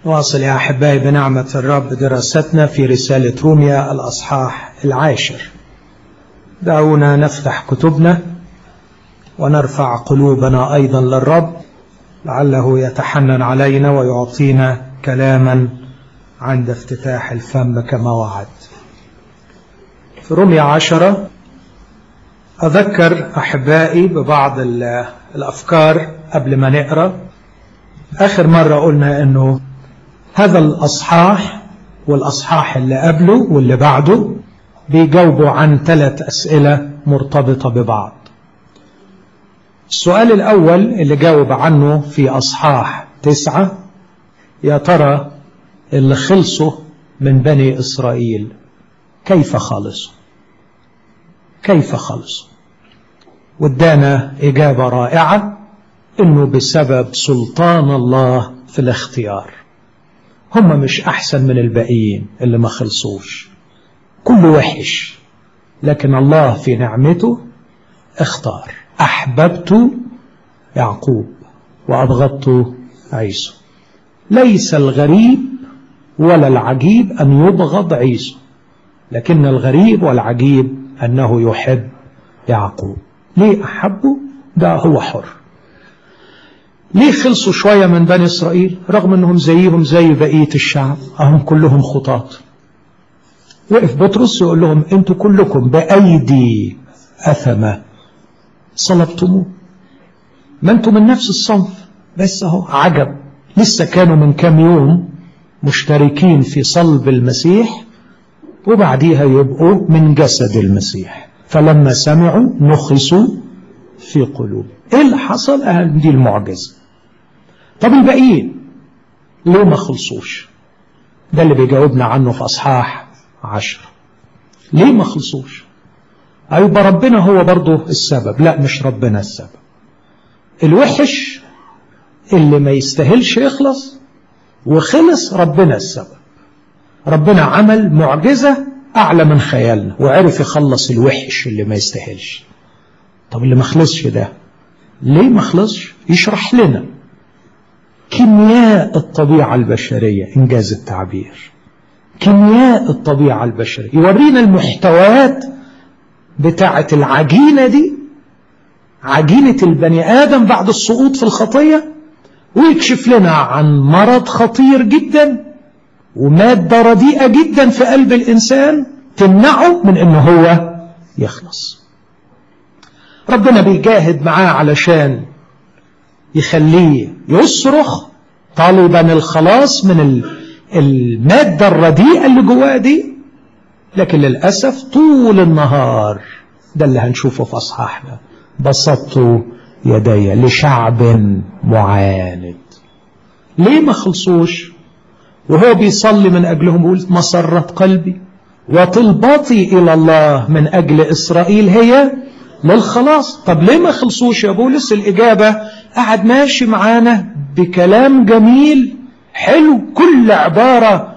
واصل يا أحبائي بنعمة الرب دراستنا في رسالة روميا الأصحاح العاشر دعونا نفتح كتبنا ونرفع قلوبنا أيضا للرب لعله يتحنن علينا ويعطينا كلاما عند افتتاح الفم كما وعد في روميا عشرة أذكر أحبائي ببعض الأفكار قبل ما نقرأ آخر مرة قلنا أنه هذا الأصحاح والأصحاح اللي قبله واللي بعده بيجاوبوا عن ثلاث أسئلة مرتبطة ببعض السؤال الأول اللي جاوب عنه في أصحاح تسعة يا ترى اللي خلصوا من بني إسرائيل كيف خلصوا كيف خلصوا وادانا إجابة رائعة إنه بسبب سلطان الله في الاختيار هم مش أحسن من الباقيين اللي ما خلصوش كله وحش لكن الله في نعمته اختار أحببت يعقوب وأبغضت عيسو ليس الغريب ولا العجيب أن يبغض عيسو لكن الغريب والعجيب أنه يحب يعقوب ليه أحبه ده هو حر ليه خلصوا شوية من بني إسرائيل رغم أنهم زيهم زي بقية الشعب أهم كلهم خطاط وقف بطرس يقول لهم أنتوا كلكم بأيدي أثمة صلبتموه ما أنتوا من نفس الصنف بس أهو عجب لسه كانوا من كام يوم مشتركين في صلب المسيح وبعديها يبقوا من جسد المسيح فلما سمعوا نخسوا في قلوب ايه اللي حصل اهل دي المعجزه طب الباقيين ليه ما خلصوش ده اللي بيجاوبنا عنه في اصحاح عشرة ليه ما خلصوش ايوه ربنا هو برضه السبب لا مش ربنا السبب الوحش اللي ما يستاهلش يخلص وخلص ربنا السبب ربنا عمل معجزة أعلى من خيالنا وعرف يخلص الوحش اللي ما يستاهلش طب اللي ما خلصش ده ليه ما خلصش يشرح لنا كيمياء الطبيعة البشرية إنجاز التعبير كيمياء الطبيعة البشرية يورينا المحتويات بتاعة العجينة دي عجينة البني آدم بعد السقوط في الخطية ويكشف لنا عن مرض خطير جدا ومادة رديئة جدا في قلب الإنسان تمنعه من أنه هو يخلص ربنا بيجاهد معاه علشان يخليه يصرخ طالبا الخلاص من المادة الرديئة اللي جواه دي لكن للأسف طول النهار ده اللي هنشوفه في أصحاحنا بسطت يدي لشعب معاند ليه ما خلصوش وهو بيصلي من أجلهم بيقول مسرة قلبي وطلباتي إلى الله من أجل إسرائيل هي للخلاص طب ليه ما خلصوش يا بولس الإجابة قعد ماشي معانا بكلام جميل حلو كل عبارة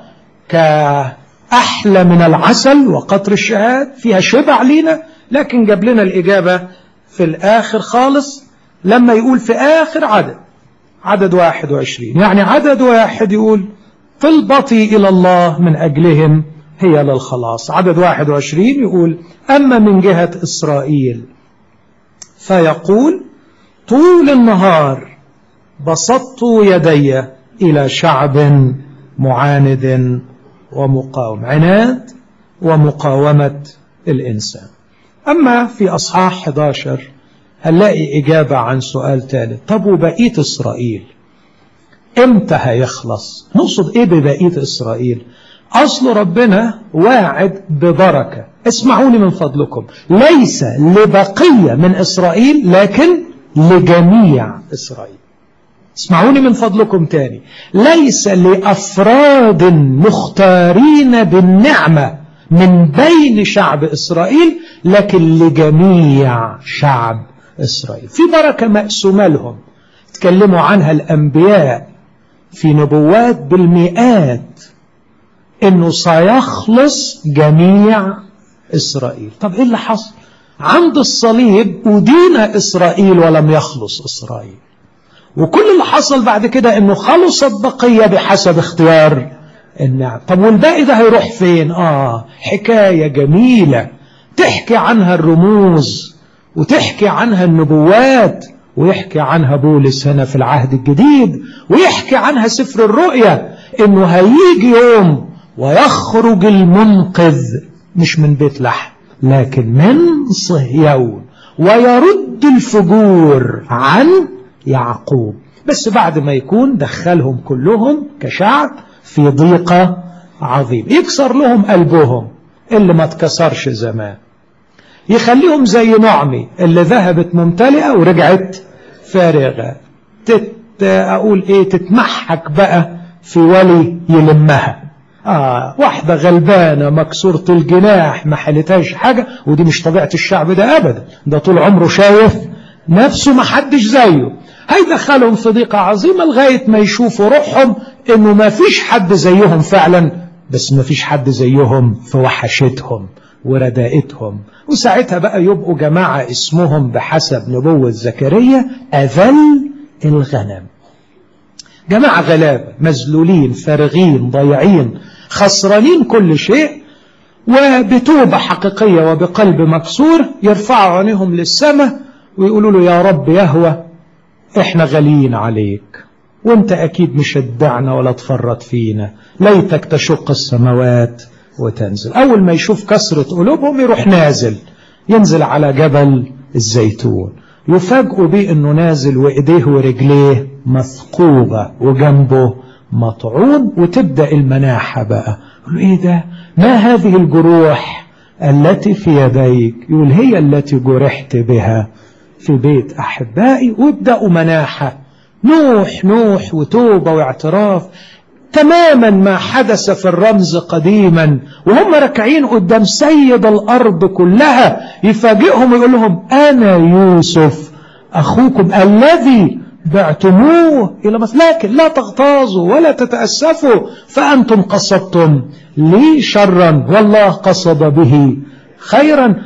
كأحلى من العسل وقطر الشهاد فيها شبع لينا لكن جاب لنا الإجابة في الآخر خالص لما يقول في آخر عدد عدد واحد وعشرين يعني عدد واحد يقول طلبتي إلى الله من أجلهم هي للخلاص عدد واحد وعشرين يقول أما من جهة إسرائيل فيقول طول النهار بسطت يدي إلى شعب معاند ومقاوم عناد ومقاومة الإنسان أما في أصحاح 11 هنلاقي إجابة عن سؤال ثالث طب وبقية إسرائيل امتى هيخلص نقصد ايه ببقية اسرائيل اصل ربنا واعد ببركة اسمعوني من فضلكم ليس لبقية من اسرائيل لكن لجميع اسرائيل اسمعوني من فضلكم تاني ليس لافراد مختارين بالنعمة من بين شعب اسرائيل لكن لجميع شعب اسرائيل في بركة مقسومة لهم تكلموا عنها الانبياء في نبوات بالمئات انه سيخلص جميع اسرائيل طب ايه اللي حصل عند الصليب أدين إسرائيل ولم يخلص إسرائيل وكل اللي حصل بعد كده انه خلصت بقية بحسب اختيار النعم طب والباقي ده هيروح فين اه حكاية جميلة تحكي عنها الرموز وتحكي عنها النبوات ويحكي عنها بولس هنا في العهد الجديد ويحكي عنها سفر الرؤيا انه هيجي يوم ويخرج المنقذ مش من بيت لحم لكن من صهيون ويرد الفجور عن يعقوب بس بعد ما يكون دخلهم كلهم كشعب في ضيقة عظيم يكسر لهم قلبهم اللي ما اتكسرش زمان يخليهم زي نعمي اللي ذهبت ممتلئة ورجعت فارغة تت أقول إيه تتمحك بقى في ولي يلمها آه واحدة غلبانة مكسورة الجناح ما حلتهاش حاجة ودي مش طبيعة الشعب ده أبدا ده طول عمره شايف نفسه ما حدش زيه هيدخلهم في ضيقة عظيمة لغاية ما يشوفوا روحهم انه ما فيش حد زيهم فعلا بس ما فيش حد زيهم في وحشتهم وردائتهم وساعتها بقى يبقوا جماعة اسمهم بحسب نبوة زكريا أذل الغنم جماعة غلابة مذلولين فارغين ضايعين خسرانين كل شيء وبتوبة حقيقية وبقلب مكسور يرفعوا عينيهم للسماء ويقولوا له يا رب يهوى احنا غاليين عليك وانت اكيد مش هتدعنا ولا تفرط فينا ليتك تشق السماوات وتنزل اول ما يشوف كسرة قلوبهم يروح نازل ينزل على جبل الزيتون يفاجئوا بيه انه نازل وايديه ورجليه مثقوبة وجنبه مطعون وتبدأ المناحة بقى يقول ايه ده ما هذه الجروح التي في يديك يقول هي التي جرحت بها في بيت أحبائي وابدأوا مناحة نوح نوح وتوبة واعتراف تماما ما حدث في الرمز قديما وهم راكعين قدام سيد الأرض كلها يفاجئهم ويقول لهم أنا يوسف أخوكم الذي بعتموه إلى مثل لكن لا تغتاظوا ولا تتأسفوا فأنتم قصدتم لي شرا والله قصد به خيرا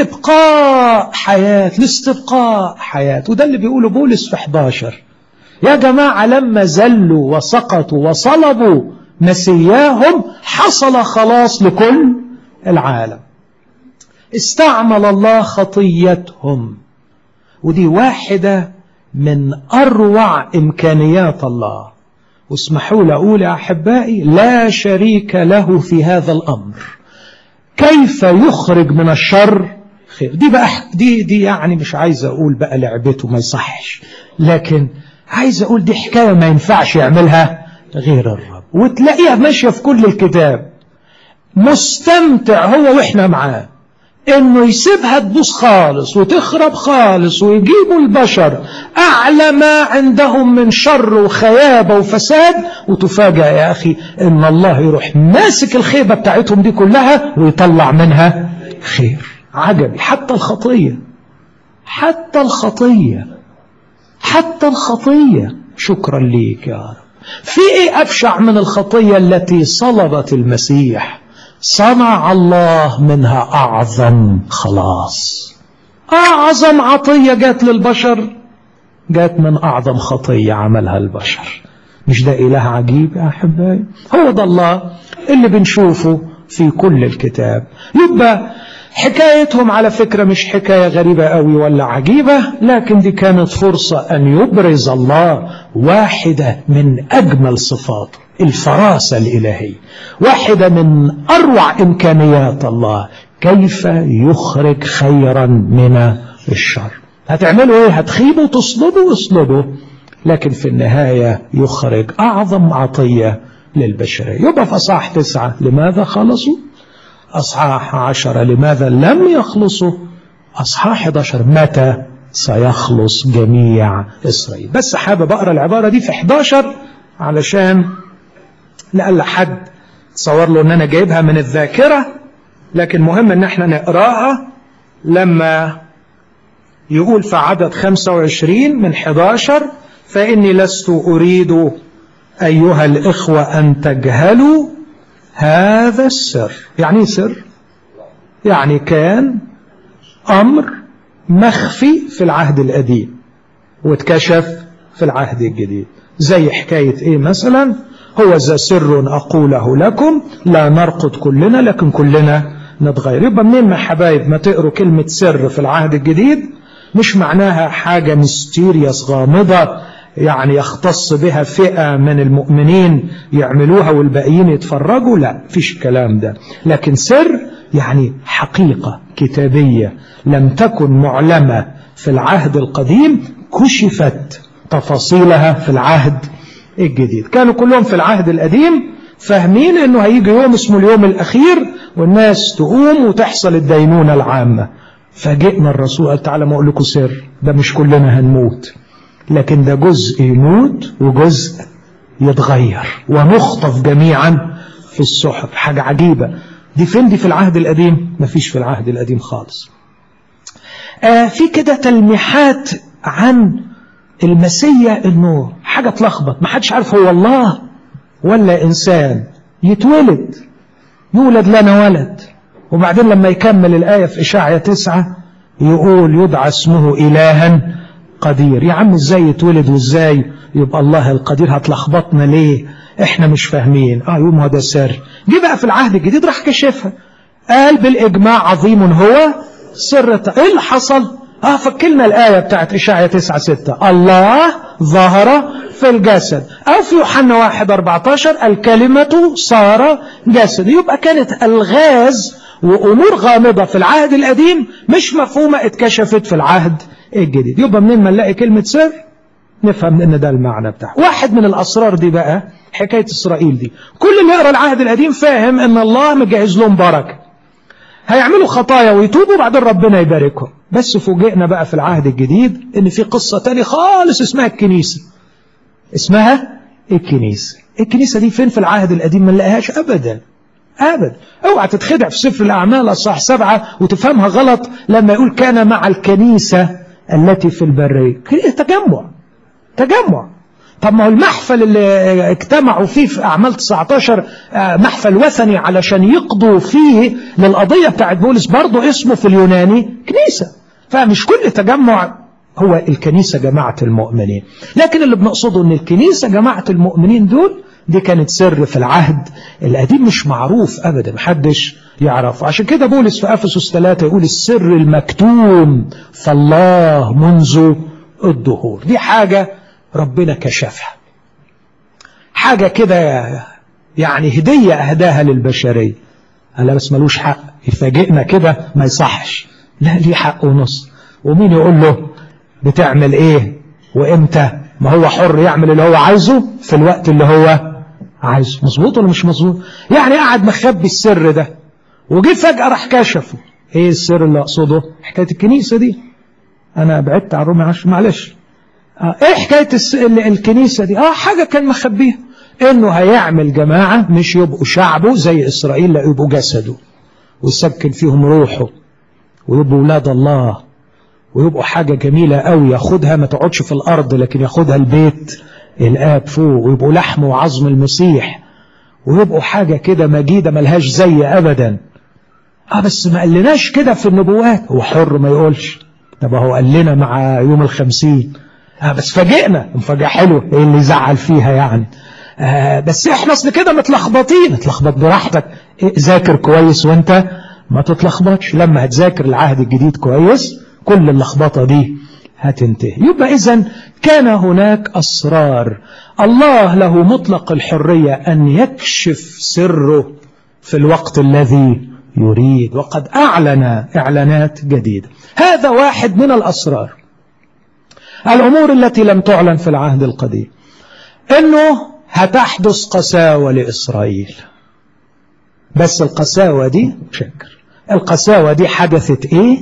لإبقاء حياة لاستبقاء حياة وده اللي بيقوله بولس في 11 يا جماعة لما زلوا وسقطوا وصلبوا مسياهم حصل خلاص لكل العالم استعمل الله خطيتهم ودي واحدة من أروع إمكانيات الله واسمحوا لي أقول يا أحبائي لا شريك له في هذا الأمر كيف يخرج من الشر خير دي بقى دي دي يعني مش عايز اقول بقى لعبته ما يصحش لكن عايز اقول دي حكايه ما ينفعش يعملها غير الرب وتلاقيها ماشيه في كل الكتاب مستمتع هو واحنا معاه انه يسيبها تبوظ خالص وتخرب خالص ويجيبوا البشر اعلى ما عندهم من شر وخيابه وفساد وتفاجأ يا اخي ان الله يروح ماسك الخيبه بتاعتهم دي كلها ويطلع منها خير عجبي حتى الخطيه حتى الخطيه حتى الخطيه شكرا ليك يا رب في ايه ابشع من الخطيه التي صلبت المسيح صنع الله منها أعظم خلاص أعظم عطية جات للبشر جات من أعظم خطية عملها البشر مش ده إله عجيب يا أحبائي هو ده الله اللي بنشوفه في كل الكتاب يبقى حكايتهم على فكرة مش حكاية غريبة قوي ولا عجيبة لكن دي كانت فرصة أن يبرز الله واحدة من أجمل صفاته الفراسة الإلهية واحدة من أروع إمكانيات الله كيف يخرج خيرا من الشر هتعملوا ايه هتخيبوا تصلبوا اصلبوا لكن في النهاية يخرج أعظم عطية للبشرية يبقى في أصحاح تسعة لماذا خلصوا أصحاح عشرة لماذا لم يخلصوا أصحاح 11 متى سيخلص جميع إسرائيل بس حابب أقرأ العبارة دي في 11 علشان لألا حد تصور له أن أنا جايبها من الذاكرة لكن مهم أن احنا نقراها لما يقول في عدد 25 من 11 فإني لست أريد أيها الإخوة أن تجهلوا هذا السر يعني سر يعني كان أمر مخفي في العهد القديم واتكشف في العهد الجديد زي حكاية ايه مثلا هو ذا سر أقوله لكم لا نرقد كلنا لكن كلنا نتغير يبقى منين ما حبايب ما تقروا كلمة سر في العهد الجديد مش معناها حاجة ميستيريس غامضة يعني يختص بها فئة من المؤمنين يعملوها والباقيين يتفرجوا لا فيش الكلام ده لكن سر يعني حقيقة كتابية لم تكن معلمة في العهد القديم كشفت تفاصيلها في العهد الجديد كانوا كلهم في العهد القديم فاهمين انه هيجي يوم اسمه اليوم الاخير والناس تقوم وتحصل الدينونة العامة فجئنا الرسول قال تعالى ما اقول لكم سر ده مش كلنا هنموت لكن ده جزء يموت وجزء يتغير ونخطف جميعا في السحب حاجة عجيبة دي فين دي في العهد القديم مفيش في العهد القديم خالص آه في كده تلميحات عن المسيا النور حاجة تلخبط ما حدش عارف هو الله ولا إنسان يتولد يولد لنا ولد وبعدين لما يكمل الآية في إشاعية تسعة يقول يدعى اسمه إلها قدير يا عم ازاي يتولد وازاي يبقى الله القدير هتلخبطنا ليه احنا مش فاهمين اه يوم هذا سر جه بقى في العهد الجديد راح كشفها قال بالاجماع عظيم هو سر ايه اللي حصل اه فكلنا الآية بتاعت إشاعية 9 6 الله ظهر في الجسد أو في يوحنا 1 14 الكلمة صار جسد يبقى كانت الغاز وأمور غامضة في العهد القديم مش مفهومة اتكشفت في العهد الجديد يبقى منين ما نلاقي كلمة سر نفهم ان ده المعنى بتاعه واحد من الأسرار دي بقى حكاية إسرائيل دي كل اللي يقرأ العهد القديم فاهم ان الله مجهز لهم بركة هيعملوا خطايا ويتوبوا بعدين ربنا يباركهم بس فوجئنا بقى في العهد الجديد ان في قصة تاني خالص اسمها الكنيسة اسمها الكنيسة الكنيسة دي فين في العهد القديم ما نلاقيهاش ابدا ابدا اوعى تتخدع في سفر الاعمال اصح سبعة وتفهمها غلط لما يقول كان مع الكنيسة التي في البرية تجمع تجمع طب ما هو المحفل اللي اجتمعوا فيه في أعمال 19 محفل وثني علشان يقضوا فيه للقضية بتاعت بولس برضه اسمه في اليوناني كنيسة فمش كل تجمع هو الكنيسة جماعة المؤمنين لكن اللي بنقصده ان الكنيسة جماعة المؤمنين دول دي كانت سر في العهد القديم مش معروف أبدا محدش يعرف عشان كده بولس في أفسس 3 يقول السر المكتوم فالله منذ الدهور دي حاجة ربنا كشفها حاجة كده يعني هدية أهداها للبشرية قال بس ملوش حق يفاجئنا كده ما يصحش لا ليه حق ونص ومين يقول له بتعمل ايه وامتى ما هو حر يعمل اللي هو عايزه في الوقت اللي هو عايزه مظبوط ولا مش مظبوط يعني قاعد مخبي السر ده وجي فجأة راح كشفه ايه السر اللي اقصده حكاية الكنيسة دي انا بعدت عن رومي عشان معلش آه ايه حكاية الكنيسة دي اه حاجة كان مخبيها انه هيعمل جماعة مش يبقوا شعبه زي اسرائيل لا يبقوا جسده ويسكن فيهم روحه ويبقوا ولاد الله ويبقوا حاجة جميلة قوي ياخدها ما تقعدش في الارض لكن ياخدها البيت الاب فوق ويبقوا لحم وعظم المسيح ويبقوا حاجة كده مجيدة ملهاش زي ابدا اه بس ما قالناش كده في النبوات هو حر ما يقولش طب هو قال لنا مع يوم الخمسين آه بس فاجئنا مفاجأة حلوة ايه اللي يزعل فيها يعني آه بس احنا اصل كده متلخبطين اتلخبط براحتك إيه ذاكر كويس وانت ما تتلخبطش لما هتذاكر العهد الجديد كويس كل اللخبطة دي هتنتهي يبقى اذا كان هناك أسرار الله له مطلق الحرية أن يكشف سره في الوقت الذي يريد وقد أعلن إعلانات جديدة هذا واحد من الأسرار الأمور التي لم تعلن في العهد القديم أنه هتحدث قساوة لإسرائيل بس القساوة دي شكر القساوة دي حدثت إيه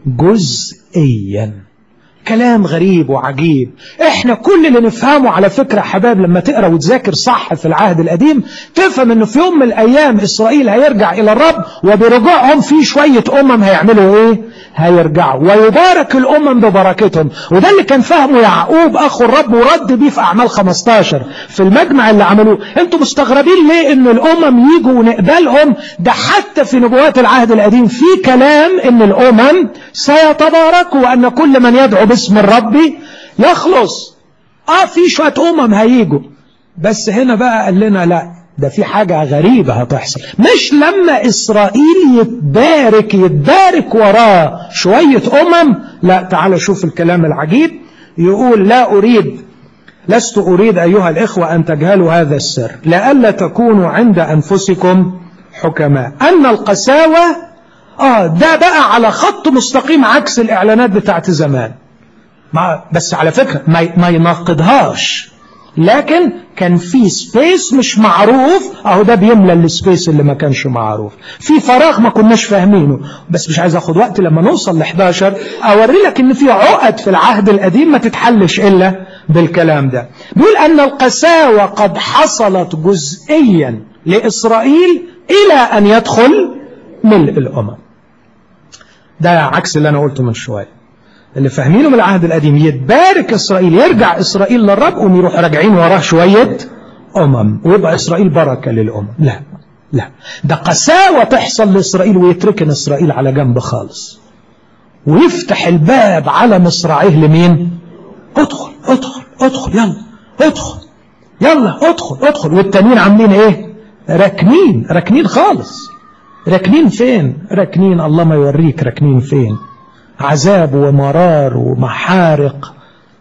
جزئيا كلام غريب وعجيب احنا كل اللي نفهمه على فكرة حباب لما تقرأ وتذاكر صح في العهد القديم تفهم انه في يوم من الايام اسرائيل هيرجع الى الرب وبرجوعهم في شوية امم هيعملوا ايه هيرجعوا ويبارك الامم ببركتهم وده اللي كان فهمه يعقوب اخو الرب ورد بيه في اعمال 15 في المجمع اللي عملوه انتوا مستغربين ليه ان الامم يجوا ونقبلهم ده حتى في نبوات العهد القديم في كلام ان الامم سيتباركوا وان كل من يدعو باسم الرب يخلص اه في شوية أمم هيجوا بس هنا بقى قال لنا لا ده في حاجة غريبة هتحصل مش لما إسرائيل يتبارك يتبارك وراه شوية أمم لا تعال شوف الكلام العجيب يقول لا أريد لست أريد أيها الإخوة أن تجهلوا هذا السر لئلا تكونوا عند أنفسكم حكماء أن القساوة آه ده بقى على خط مستقيم عكس الإعلانات بتاعت زمان ما بس على فكرة ما, ما يناقضهاش لكن كان في سبيس مش معروف اهو ده بيملى السبيس اللي ما كانش معروف في فراغ ما كناش فاهمينه بس مش عايز اخد وقت لما نوصل ل 11 اوري لك ان في عقد في العهد القديم ما تتحلش الا بالكلام ده بيقول ان القساوه قد حصلت جزئيا لاسرائيل الى ان يدخل ملء الامم ده عكس اللي انا قلته من شويه اللي فاهمينه من العهد القديم يتبارك إسرائيل يرجع إسرائيل للرب وهم يروح راجعين وراه شوية أمم ويبقى إسرائيل بركة للأمم لا لا ده قساوة تحصل لإسرائيل ويتركن إسرائيل على جنب خالص ويفتح الباب على مصراعيه لمين ادخل ادخل ادخل يلا ادخل يلا ادخل ادخل والتانيين عاملين ايه راكنين راكنين خالص راكنين فين راكنين الله ما يوريك راكنين فين عذاب ومرار ومحارق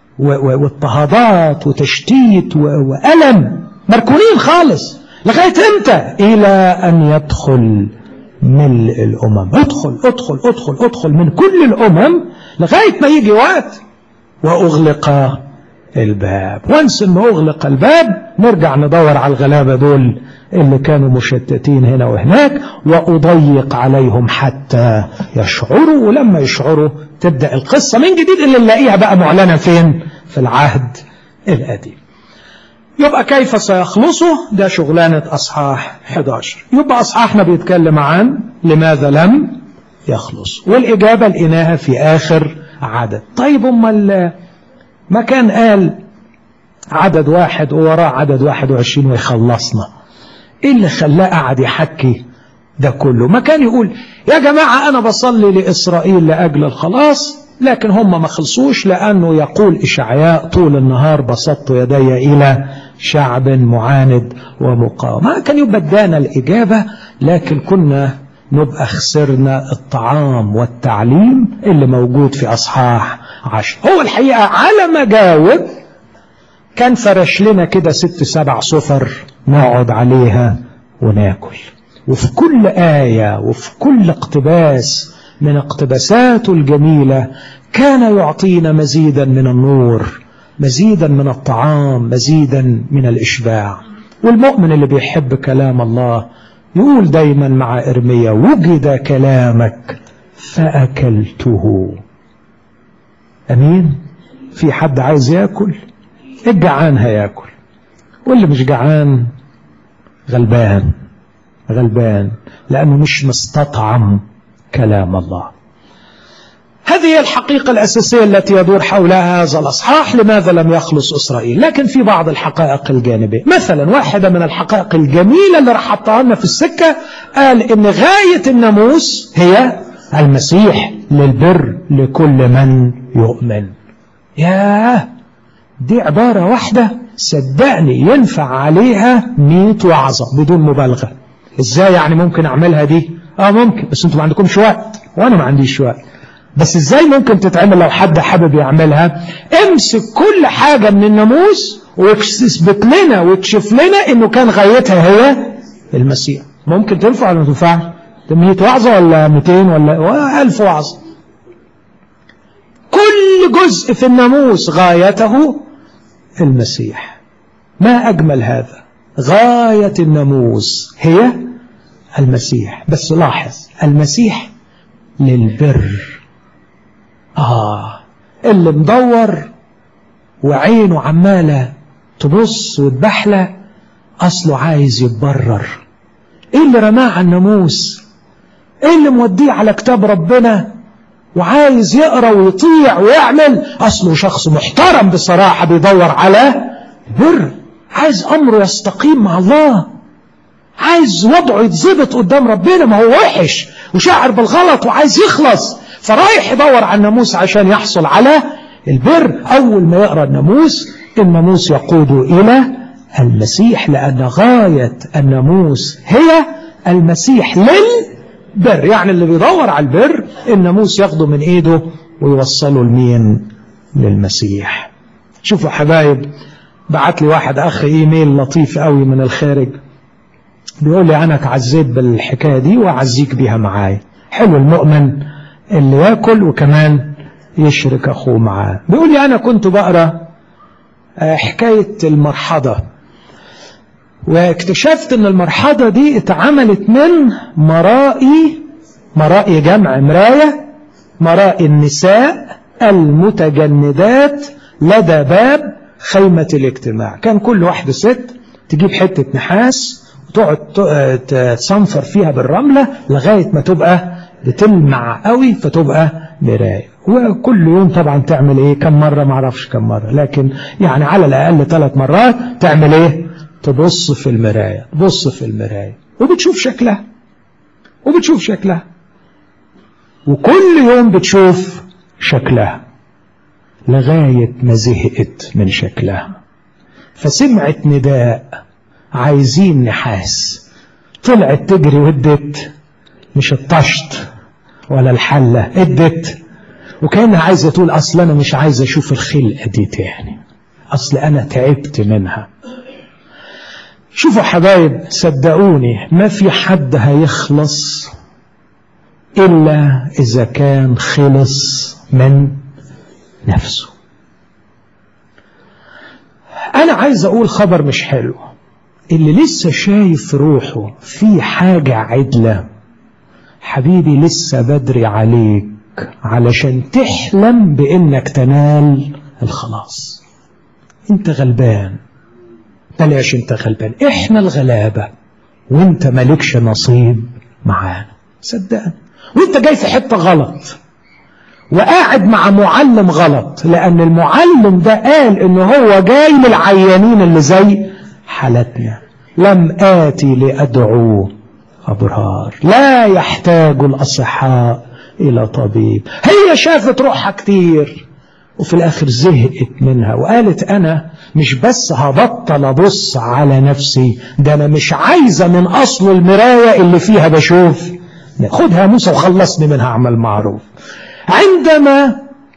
واضطهادات وتشتيت وألم مركونين خالص لغاية امتى إلى أن يدخل ملء الأمم ادخل ادخل ادخل ادخل من كل الأمم لغاية ما يجي وقت وأغلق الباب وانس ما أغلق الباب نرجع ندور على الغلابة دول اللي كانوا مشتتين هنا وهناك وأضيق عليهم حتى يشعروا ولما يشعروا تبدأ القصة من جديد اللي نلاقيها بقى معلنة فين في العهد القديم يبقى كيف سيخلصوا ده شغلانة أصحاح 11 يبقى أصحاحنا بيتكلم عن لماذا لم يخلص والإجابة لقيناها في آخر عدد طيب أما ما كان قال عدد واحد ووراه عدد واحد وعشرين ويخلصنا ايه اللي خلاه قعد يحكي ده كله ما كان يقول يا جماعة أنا بصلي لإسرائيل لأجل الخلاص لكن هم ما خلصوش لأنه يقول إشعياء طول النهار بسطت يدي إلى شعب معاند ومقاوم ما كان يبقى ادانا الإجابة لكن كنا نبقى خسرنا الطعام والتعليم اللي موجود في أصحاح عشر هو الحقيقة على ما جاوب كان فرش لنا كده ست سبع سفر نقعد عليها وناكل وفي كل آية وفي كل اقتباس من اقتباساته الجميلة كان يعطينا مزيدا من النور مزيدا من الطعام مزيدا من الإشباع والمؤمن اللي بيحب كلام الله يقول دايما مع إرميا وجد كلامك فأكلته أمين في حد عايز يأكل الجعان هياكل واللي مش جعان غلبان غلبان لأنه مش مستطعم كلام الله هذه هي الحقيقة الأساسية التي يدور حولها هذا الأصحاح لماذا لم يخلص إسرائيل لكن في بعض الحقائق الجانبية مثلا واحدة من الحقائق الجميلة اللي راح حطها لنا في السكة قال إن غاية الناموس هي المسيح للبر لكل من يؤمن ياه دي عبارة واحدة صدقني ينفع عليها مئة وعظة بدون مبالغة ازاي يعني ممكن اعملها دي اه ممكن بس انتوا ما عندكمش وقت وانا ما عنديش وقت بس ازاي ممكن تتعمل لو حد حابب يعملها امسك كل حاجة من الناموس واثبت لنا واكشف لنا انه كان غايتها هي المسيح ممكن تنفع ولا ما تنفعش 100 وعظة ولا 200 ولا 1000 وعظة كل جزء في الناموس غايته المسيح ما أجمل هذا غاية الناموس هي المسيح بس لاحظ المسيح للبر آه اللي مدور وعينه عمالة تبص وتبحلى أصله عايز يتبرر إيه اللي رماه على الناموس إيه اللي موديه على كتاب ربنا وعايز يقرأ ويطيع ويعمل أصله شخص محترم بصراحة بيدور على بر عايز أمره يستقيم مع الله عايز وضعه يتظبط قدام ربنا ما هو وحش وشاعر بالغلط وعايز يخلص فرايح يدور على الناموس عشان يحصل على البر أول ما يقرأ الناموس الناموس يقود إلى المسيح لأن غاية الناموس هي المسيح للبر يعني اللي بيدور على البر الناموس ياخده من ايده ويوصله لمين للمسيح شوفوا حبايب بعت لي واحد اخ ايميل لطيف قوي من الخارج بيقول لي انا اتعزيت بالحكايه دي واعزيك بيها معايا حلو المؤمن اللي ياكل وكمان يشرك اخوه معاه بيقول لي انا كنت بقرا حكايه المرحضه واكتشفت ان المرحضه دي اتعملت من مرائي مرائي جمع مرايه مرائي النساء المتجندات لدى باب خيمة الاجتماع كان كل واحدة ست تجيب حتة نحاس وتقعد تصنفر فيها بالرملة لغاية ما تبقى بتلمع قوي فتبقى مراية وكل يوم طبعا تعمل ايه كم مرة معرفش كم مرة لكن يعني على الأقل ثلاث مرات تعمل ايه تبص في المراية تبص في المراية وبتشوف شكلها وبتشوف شكلها وكل يوم بتشوف شكلها لغاية ما زهقت من شكلها فسمعت نداء عايزين نحاس طلعت تجري وادت مش الطشت ولا الحلة ادت وكانها عايزة تقول أصل أنا مش عايزة أشوف الخلقة دي تاني أصل أنا تعبت منها شوفوا حبايب صدقوني ما في حد هيخلص إلا إذا كان خلص من نفسه أنا عايز أقول خبر مش حلو اللي لسه شايف روحه في حاجة عدلة حبيبي لسه بدري عليك علشان تحلم بإنك تنال الخلاص انت غلبان بلاش انت غلبان احنا الغلابة وانت مالكش نصيب معانا صدقني وانت جاي في حتة غلط وقاعد مع معلم غلط لأن المعلم ده قال إن هو جاي للعيانين اللي زي حالتنا لم آتي لأدعو أبرار لا يحتاج الأصحاء إلى طبيب هي شافت روحها كتير وفي الآخر زهقت منها وقالت أنا مش بس هبطل أبص على نفسي ده أنا مش عايزة من أصل المراية اللي فيها بشوف خدها موسى وخلصني منها أعمل معروف عندما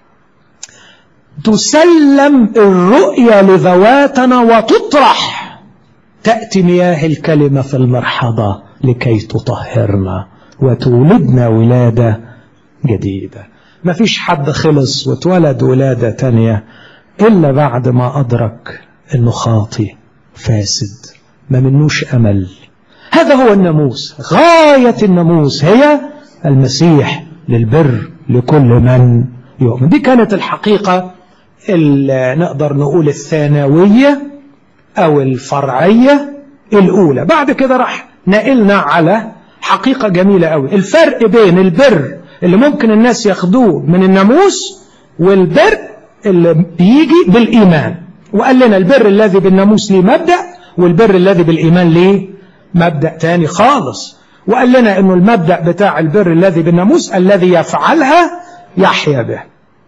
تسلم الرؤية لذواتنا وتطرح تأتي مياه الكلمة في المرحضة لكي تطهرنا وتولدنا ولادة جديدة ما فيش حد خلص واتولد ولادة تانية إلا بعد ما أدرك أنه خاطي فاسد ما منوش أمل هذا هو الناموس غاية الناموس هي المسيح للبر لكل من يؤمن دي كانت الحقيقة اللي نقدر نقول الثانوية أو الفرعية الأولى بعد كده راح نقلنا على حقيقة جميلة قوي الفرق بين البر اللي ممكن الناس ياخدوه من الناموس والبر اللي بيجي بالإيمان وقال لنا البر الذي بالناموس ليه مبدأ والبر الذي بالإيمان ليه مبدأ تاني خالص وقال لنا انه المبدأ بتاع البر الذي بالناموس الذي يفعلها يحيا به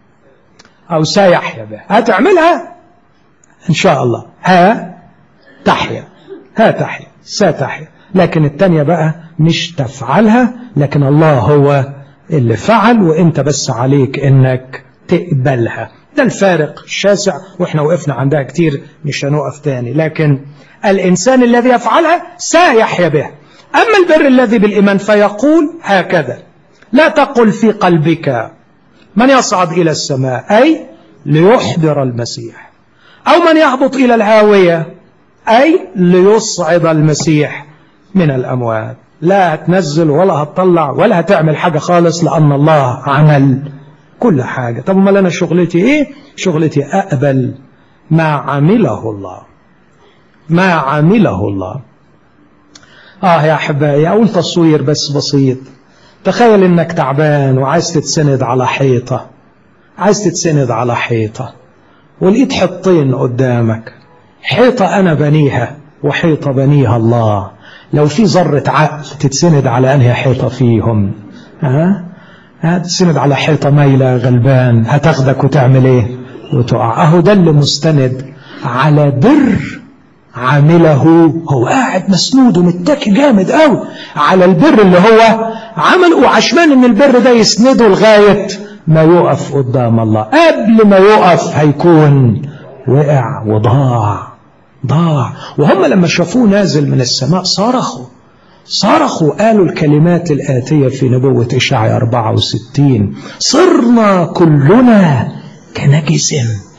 او سيحيا به هتعملها ان شاء الله ها تحيا ها تحيا ستحيا لكن التانية بقى مش تفعلها لكن الله هو اللي فعل وانت بس عليك انك تقبلها ده الفارق الشاسع واحنا وقفنا عندها كتير مش هنقف تاني لكن الانسان الذي يفعلها سيحيا بها أما البر الذي بالإيمان فيقول هكذا لا تقل في قلبك من يصعد إلى السماء أي ليحضر المسيح أو من يهبط إلى الهاوية أي ليصعد المسيح من الأموات لا هتنزل ولا هتطلع ولا هتعمل حاجة خالص لأن الله عمل كل حاجة طب ما أنا شغلتي إيه شغلتي أقبل ما عمله الله ما عمله الله آه يا أحبائي أقول تصوير بس بسيط تخيل إنك تعبان وعايز تتسند على حيطة عايز تتسند على حيطة ولقيت حطين قدامك حيطة أنا بنيها وحيطة بنيها الله لو في ذرة عقل تتسند على أنهي حيطة فيهم ها هتسند على حيطة مايلة غلبان هتاخدك وتعمل ايه وتقع اهو ده اللي مستند على بر عامله هو قاعد مسنود ومتكي جامد قوي على البر اللي هو عمله وعشمان ان البر ده يسنده لغايه ما يقف قدام الله قبل ما يقف هيكون وقع وضاع ضاع وهم لما شافوه نازل من السماء صرخوا صرخوا قالوا الكلمات الآتية في نبوة إشعيا 64 صرنا كلنا كنجس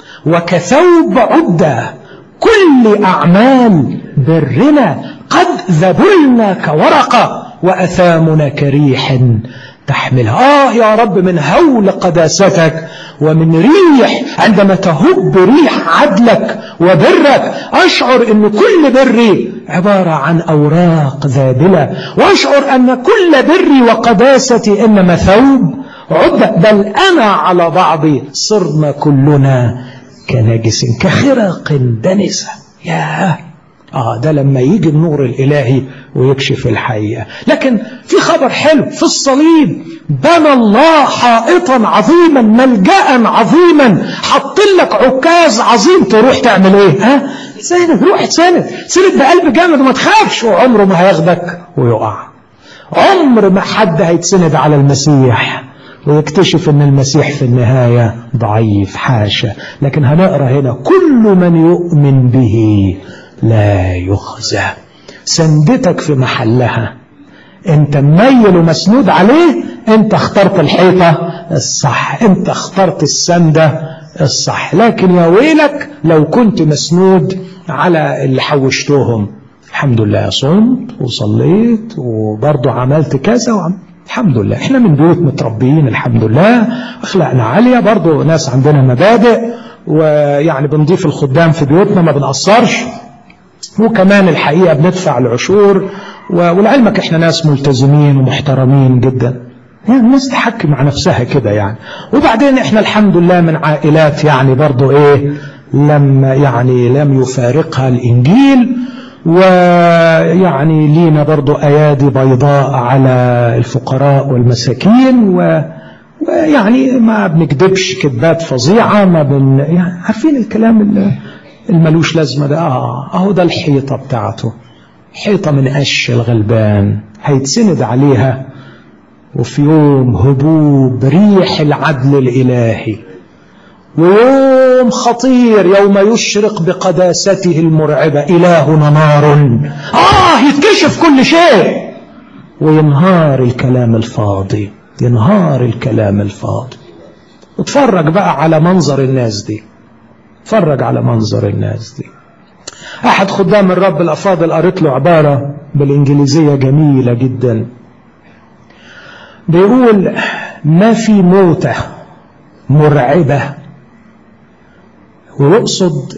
وكثوب عدة كل أعمال برنا قد ذبلنا كورقة وأثامنا كريح تحملها آه يا رب من هول قداستك ومن ريح عندما تهب ريح عدلك وبرك أشعر أن كل بري عبارة عن أوراق ذابلة وأشعر أن كل بري وقداستي إنما ثوب عدة بل أنا على بعضي صرنا كلنا كنجس كخرق دنسة ياه آه ده لما يجي النور الإلهي ويكشف الحقيقة لكن في خبر حلو في الصليب بنى الله حائطا عظيما ملجأ عظيما حط لك عكاز عظيم تروح تعمل ايه ها سند روح تسند سند بقلب جامد وما تخافش وعمره ما هياخدك ويقع عمر ما حد هيتسند على المسيح ويكتشف ان المسيح في النهاية ضعيف حاشا لكن هنقرأ هنا كل من يؤمن به لا يخزى سندتك في محلها انت مميل ومسنود عليه انت اخترت الحيطة الصح انت اخترت السندة الصح لكن يا ويلك لو كنت مسنود على اللي حوشتوهم الحمد لله صمت وصليت وبرضه عملت كذا وعملت الحمد لله احنا من بيوت متربيين الحمد لله اخلاقنا عالية برضه ناس عندنا مبادئ ويعني بنضيف الخدام في بيوتنا ما بنقصرش وكمان الحقيقة بندفع العشور ولعلمك احنا ناس ملتزمين ومحترمين جدا يعني الناس تحكي مع نفسها كده يعني وبعدين احنا الحمد لله من عائلات يعني برضو ايه لم يعني لم يفارقها الانجيل ويعني لينا برضو ايادي بيضاء على الفقراء والمساكين و ويعني ما بنكذبش كذبات فظيعة ما بن يعني عارفين الكلام اللي الملوش لازمة ده آه أهو ده الحيطة بتاعته حيطة من قش الغلبان هيتسند عليها وفي يوم هبوب ريح العدل الإلهي ويوم خطير يوم يشرق بقداسته المرعبة إلهنا نار آه يتكشف كل شيء وينهار الكلام الفاضي ينهار الكلام الفاضي اتفرج بقى على منظر الناس دي اتفرج على منظر الناس دي أحد خدام الرب الأفاضل قريت له عبارة بالإنجليزية جميلة جدا بيقول ما في موتة مرعبة ويقصد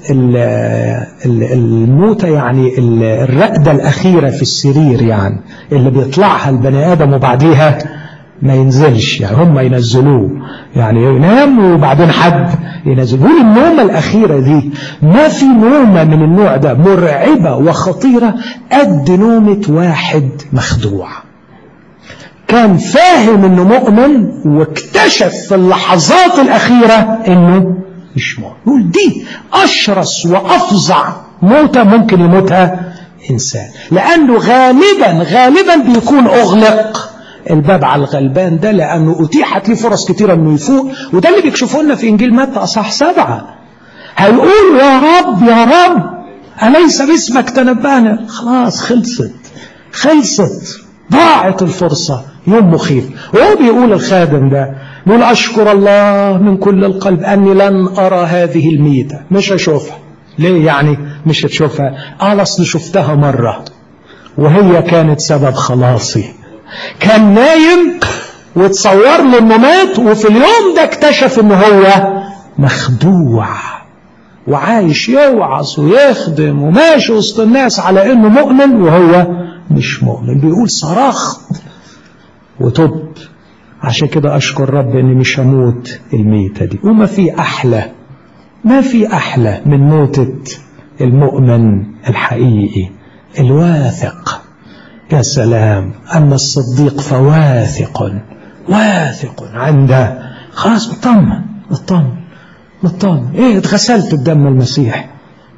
الموتة يعني الرقدة الأخيرة في السرير يعني اللي بيطلعها البني آدم وبعديها ما ينزلش يعني هم ينزلوه يعني ينام وبعدين حد ينزل يقول النومة الأخيرة دي ما في نومة من النوع ده مرعبة وخطيرة قد نومة واحد مخدوع كان فاهم انه مؤمن واكتشف في اللحظات الأخيرة انه مش مؤمن يقول دي أشرس وأفظع موتة ممكن يموتها إنسان لأنه غالبا غالبا بيكون أغلق الباب على الغلبان ده لأنه أتيحت لي فرص كتيرة أنه يفوق وده اللي بيكشفوا لنا في إنجيل متى أصح سبعة هيقول يا رب يا رب أليس باسمك تنبأنا خلاص خلصت خلصت ضاعت الفرصة يوم مخيف وهو بيقول الخادم ده بيقول أشكر الله من كل القلب أني لن أرى هذه الميتة مش هشوفها ليه يعني مش هتشوفها قال أصل شفتها مرة وهي كانت سبب خلاصي كان نايم وتصور له انه مات وفي اليوم ده اكتشف ان هو مخدوع وعايش يوعظ ويخدم وماشي وسط الناس على انه مؤمن وهو مش مؤمن بيقول صرخت وتب عشان كده اشكر رب اني مش هموت الميتة دي وما في احلى ما في احلى من موتة المؤمن الحقيقي الواثق يا سلام أما الصديق فواثق واثق عنده خلاص مطمن مطمن مطمن ايه اتغسلت بدم المسيح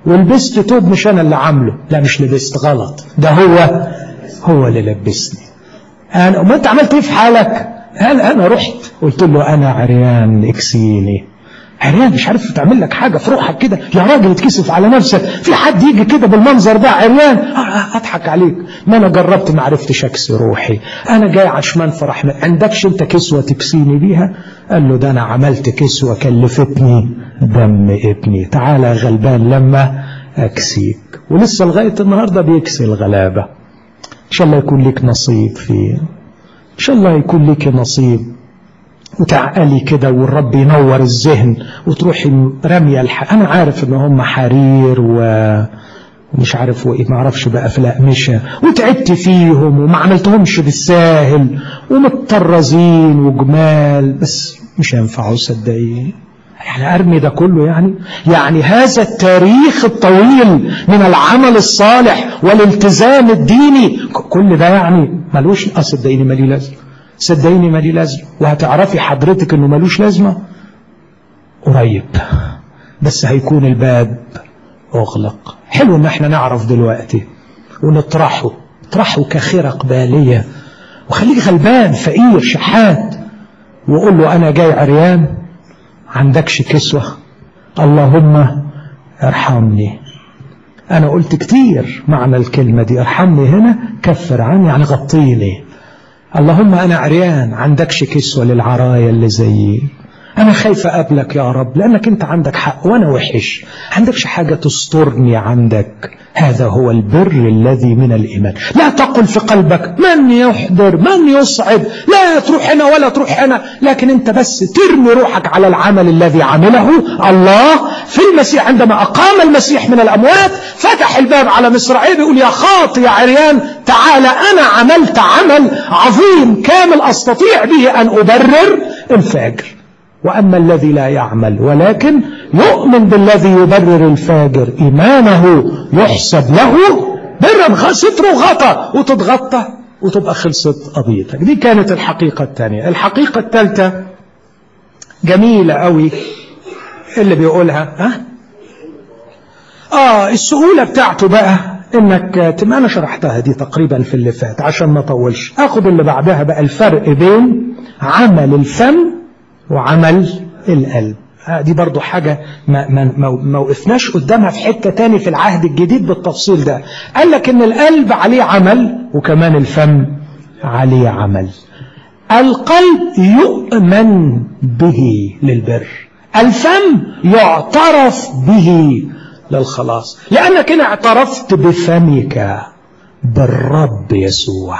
ولبست توب مش أنا اللي عامله لا مش لبست غلط ده هو هو اللي لبسني أنا ما أنت عملت إيه في حالك قال أنا رحت قلت له أنا عريان اكسيني عريان مش عارف تعمل لك حاجة في روحك كده يا راجل اتكسف على نفسك في حد يجي كده بالمنظر ده عريان اضحك عليك ما انا جربت ما عرفتش اكسي روحي انا جاي عشمان فرح عندكش انت كسوة تكسيني بيها قال له ده انا عملت كسوة كلفتني دم ابني تعالى غلبان لما اكسيك ولسه لغاية النهاردة بيكسي الغلابة ان شاء الله يكون لك نصيب فيه ان شاء الله يكون لك نصيب وتعقلي كده والرب ينور الذهن وتروحي راميه الح... انا عارف ان هم حرير و... ومش عارف وايه ما اعرفش بقى في الاقمشه وتعبت فيهم وما عملتهمش بالساهل ومتطرزين وجمال بس مش هينفعوا صدقيني يعني ارمي ده كله يعني يعني هذا التاريخ الطويل من العمل الصالح والالتزام الديني كل ده يعني ملوش صدقيني مالي لازمه صدقيني ما لي لازمه وهتعرفي حضرتك انه ملوش لازمه قريب بس هيكون الباب اغلق حلو ان احنا نعرف دلوقتي ونطرحه اطرحه كخرق باليه وخليك غلبان فقير شحات وقول له انا جاي عريان عندكش كسوه اللهم ارحمني انا قلت كتير معنى الكلمه دي ارحمني هنا كفر عني يعني غطيني اللهم أنا عريان عندكش كسوة للعرايا اللي زيي أنا خايف أقابلك يا رب لأنك أنت عندك حق وأنا وحش عندكش حاجة تسترني عندك هذا هو البر الذي من الإيمان لا تقل في قلبك من يحضر من يصعد لا تروح هنا ولا تروح هنا لكن أنت بس ترمي روحك على العمل الذي عمله الله في المسيح عندما أقام المسيح من الأموات فتح الباب على مصراعيه بيقول يا خاطي يا عريان تعالى أنا عملت عمل عظيم كامل أستطيع به أن أبرر الفاجر وأما الذي لا يعمل ولكن يؤمن بالذي يبرر الفاجر إيمانه يحسب له برا ستره غطى وتتغطى وتبقى خلصت قضيتك دي كانت الحقيقة الثانية الحقيقة الثالثة جميلة قوي اللي بيقولها ها آه السهولة بتاعته بقى انك تبقى انا شرحتها دي تقريبا في اللي فات عشان ما اطولش اخد اللي بعدها بقى الفرق بين عمل الفم وعمل القلب دي برضو حاجة ما, ما, ما وقفناش قدامها في حتة تاني في العهد الجديد بالتفصيل ده قال لك ان القلب عليه عمل وكمان الفم عليه عمل القلب يؤمن به للبر الفم يعترف به للخلاص لأنك إن اعترفت بفمك بالرب يسوع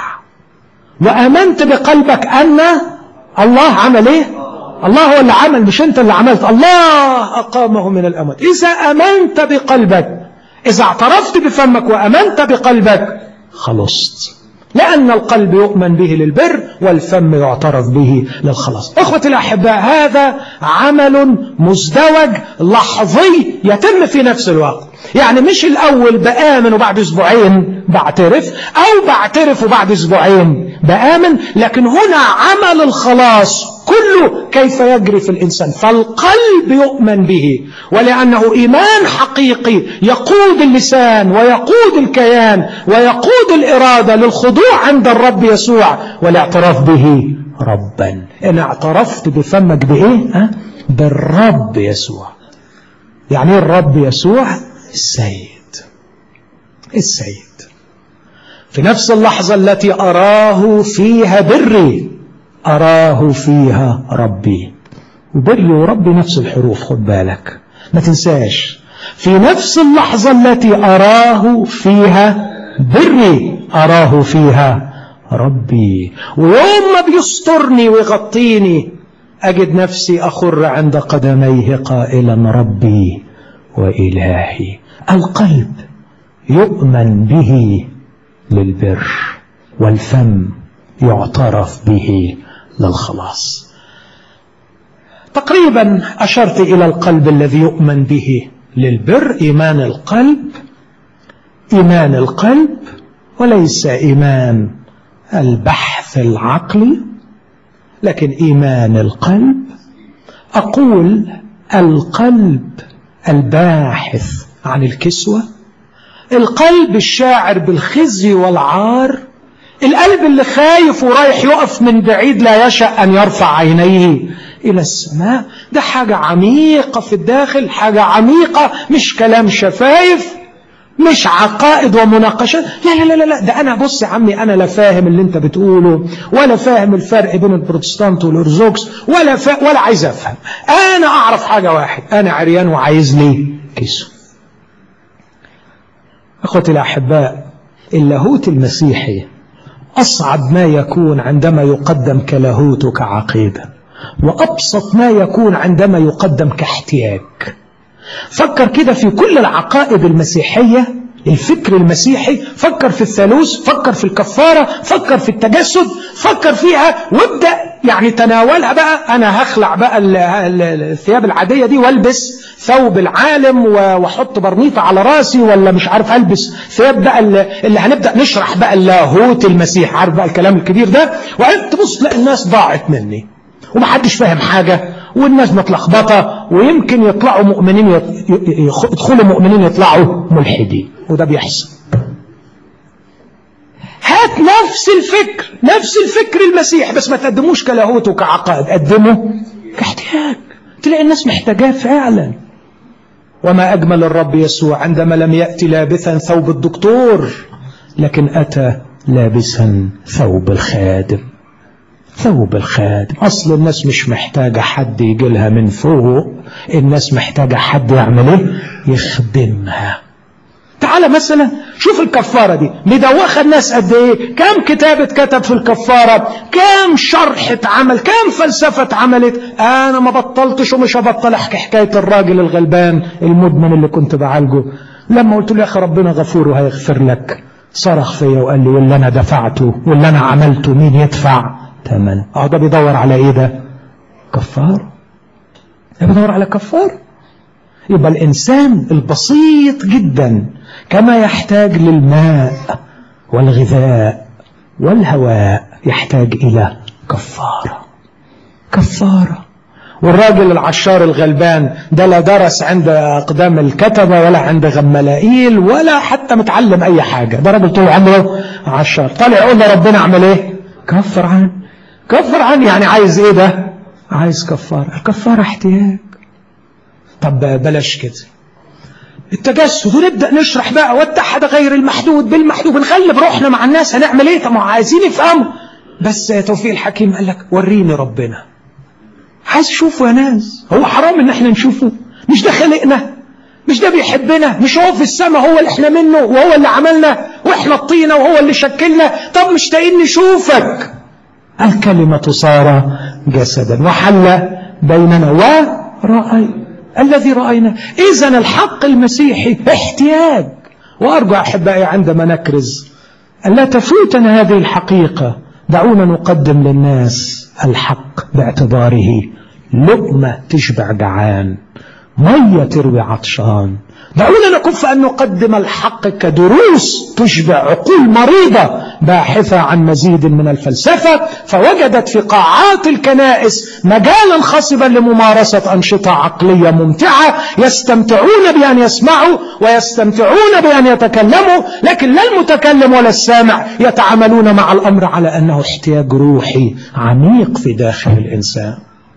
وآمنت بقلبك أن الله عمل إيه الله هو اللي عمل مش أنت اللي عملت الله أقامه من الأموات إذا آمنت بقلبك إذا اعترفت بفمك وآمنت بقلبك خلصت لأن القلب يؤمن به للبر والفم يعترف به للخلاص أخوتي الأحباء هذا عمل مزدوج لحظي يتم في نفس الوقت يعني مش الأول بآمن وبعد أسبوعين بعترف أو بعترف وبعد أسبوعين بآمن لكن هنا عمل الخلاص كله كيف يجري في الإنسان فالقلب يؤمن به ولأنه إيمان حقيقي يقود اللسان ويقود الكيان ويقود الإرادة للخضوع عند الرب يسوع والاعتراف به ربا إن اعترفت بفمك بإيه؟ أه؟ بالرب يسوع يعني ايه الرب يسوع السيد السيد في نفس اللحظة التي أراه فيها بري أراه فيها ربي وبري وربي نفس الحروف خد بالك ما تنساش في نفس اللحظة التي أراه فيها بري أراه فيها ربي ويوم ما بيسترني ويغطيني أجد نفسي أخر عند قدميه قائلا ربي وإلهي القلب يؤمن به للبر والفم يعترف به للخلاص تقريبا أشرت إلى القلب الذي يؤمن به للبر إيمان القلب إيمان القلب وليس إيمان البحث العقلي لكن إيمان القلب أقول القلب الباحث عن الكسوة القلب الشاعر بالخزي والعار القلب اللي خايف ورايح يقف من بعيد لا يشأ أن يرفع عينيه إلى السماء ده حاجة عميقة في الداخل حاجة عميقة مش كلام شفايف مش عقائد ومناقشات لا لا لا لا ده أنا بص يا عمي أنا لا فاهم اللي أنت بتقوله ولا فاهم الفرق بين البروتستانت والأرثوذكس ولا فا ولا عايز أفهم أنا أعرف حاجة واحد أنا عريان وعايز لي كيسو أخوتي الأحباء اللاهوت المسيحي أصعب ما يكون عندما يقدم كلاهوت كعقيدة وأبسط ما يكون عندما يقدم كاحتياج فكر كده في كل العقائد المسيحية الفكر المسيحي فكر في الثالوث فكر في الكفارة فكر في التجسد فكر فيها وابدأ يعني تناولها بقى أنا هخلع بقى الثياب العادية دي والبس ثوب العالم واحط برنيطة على راسي ولا مش عارف البس ثياب بقى اللي هنبدأ نشرح بقى اللاهوت المسيح عارف بقى الكلام الكبير ده وانت تبص تلاقي الناس ضاعت مني ومحدش فاهم حاجة والناس متلخبطة ويمكن يطلعوا مؤمنين يدخلوا مؤمنين يطلعوا ملحدين وده بيحصل هات نفس الفكر نفس الفكر المسيح بس ما تقدموش كلاهوت وكعقائد قدمه كاحتياج تلاقي الناس محتاجاه فعلا وما أجمل الرب يسوع عندما لم يأتي لابثا ثوب الدكتور لكن أتى لابسا ثوب الخادم ثوب الخادم أصل الناس مش محتاجة حد يجي لها من فوق الناس محتاجة حد يعمل ايه يخدمها تعالى مثلا شوف الكفارة دي مدوخة الناس قد ايه كم كتاب اتكتب في الكفارة كم شرح اتعمل كم فلسفة اتعملت انا ما بطلتش ومش هبطل احكي حكاية الراجل الغلبان المدمن اللي كنت بعالجه لما قلت له يا اخي ربنا غفور وهيغفر لك صرخ فيا وقال لي واللي انا دفعته واللي انا عملته مين يدفع ثمنه اه ده بيدور على ايه ده كفار ده بيدور على كفار يبقى الإنسان البسيط جدا كما يحتاج للماء والغذاء والهواء يحتاج إلى كفارة كفارة والراجل العشار الغلبان ده لا درس عند أقدام الكتبة ولا عند غملائيل ولا حتى متعلم أي حاجة ده راجل طول عمره عشار طالع يقول له ربنا اعمل ايه كفر عن كفر عن يعني عايز ايه ده عايز كفارة الكفارة احتياج طب بلاش كده التجسد ونبدأ نشرح بقى واتحد غير المحدود بالمحدود بنغلب روحنا مع الناس هنعمل ايه طب عايزين يفهموا بس توفيق الحكيم قال لك وريني ربنا عايز تشوفه يا ناس هو حرام ان احنا نشوفه مش ده خلقنا مش ده بيحبنا مش هو في السماء هو اللي احنا منه وهو اللي عملنا واحنا الطينة وهو اللي شكلنا طب مشتاقين نشوفك الكلمة صار جسدا وحل بيننا ورأي الذي رأينا إذا الحق المسيحي احتياج وأرجو أحبائي عندما نكرز أن لا تفوتنا هذه الحقيقة دعونا نقدم للناس الحق باعتباره لقمة تشبع جعان مية تروي عطشان دعونا نكف أن نقدم الحق كدروس تشبع عقول مريضة باحثة عن مزيد من الفلسفة فوجدت في قاعات الكنائس مجالا خصبا لممارسة أنشطة عقلية ممتعة يستمتعون بأن يسمعوا ويستمتعون بأن يتكلموا لكن لا المتكلم ولا السامع يتعاملون مع الأمر على أنه احتياج روحي عميق في داخل الإنسان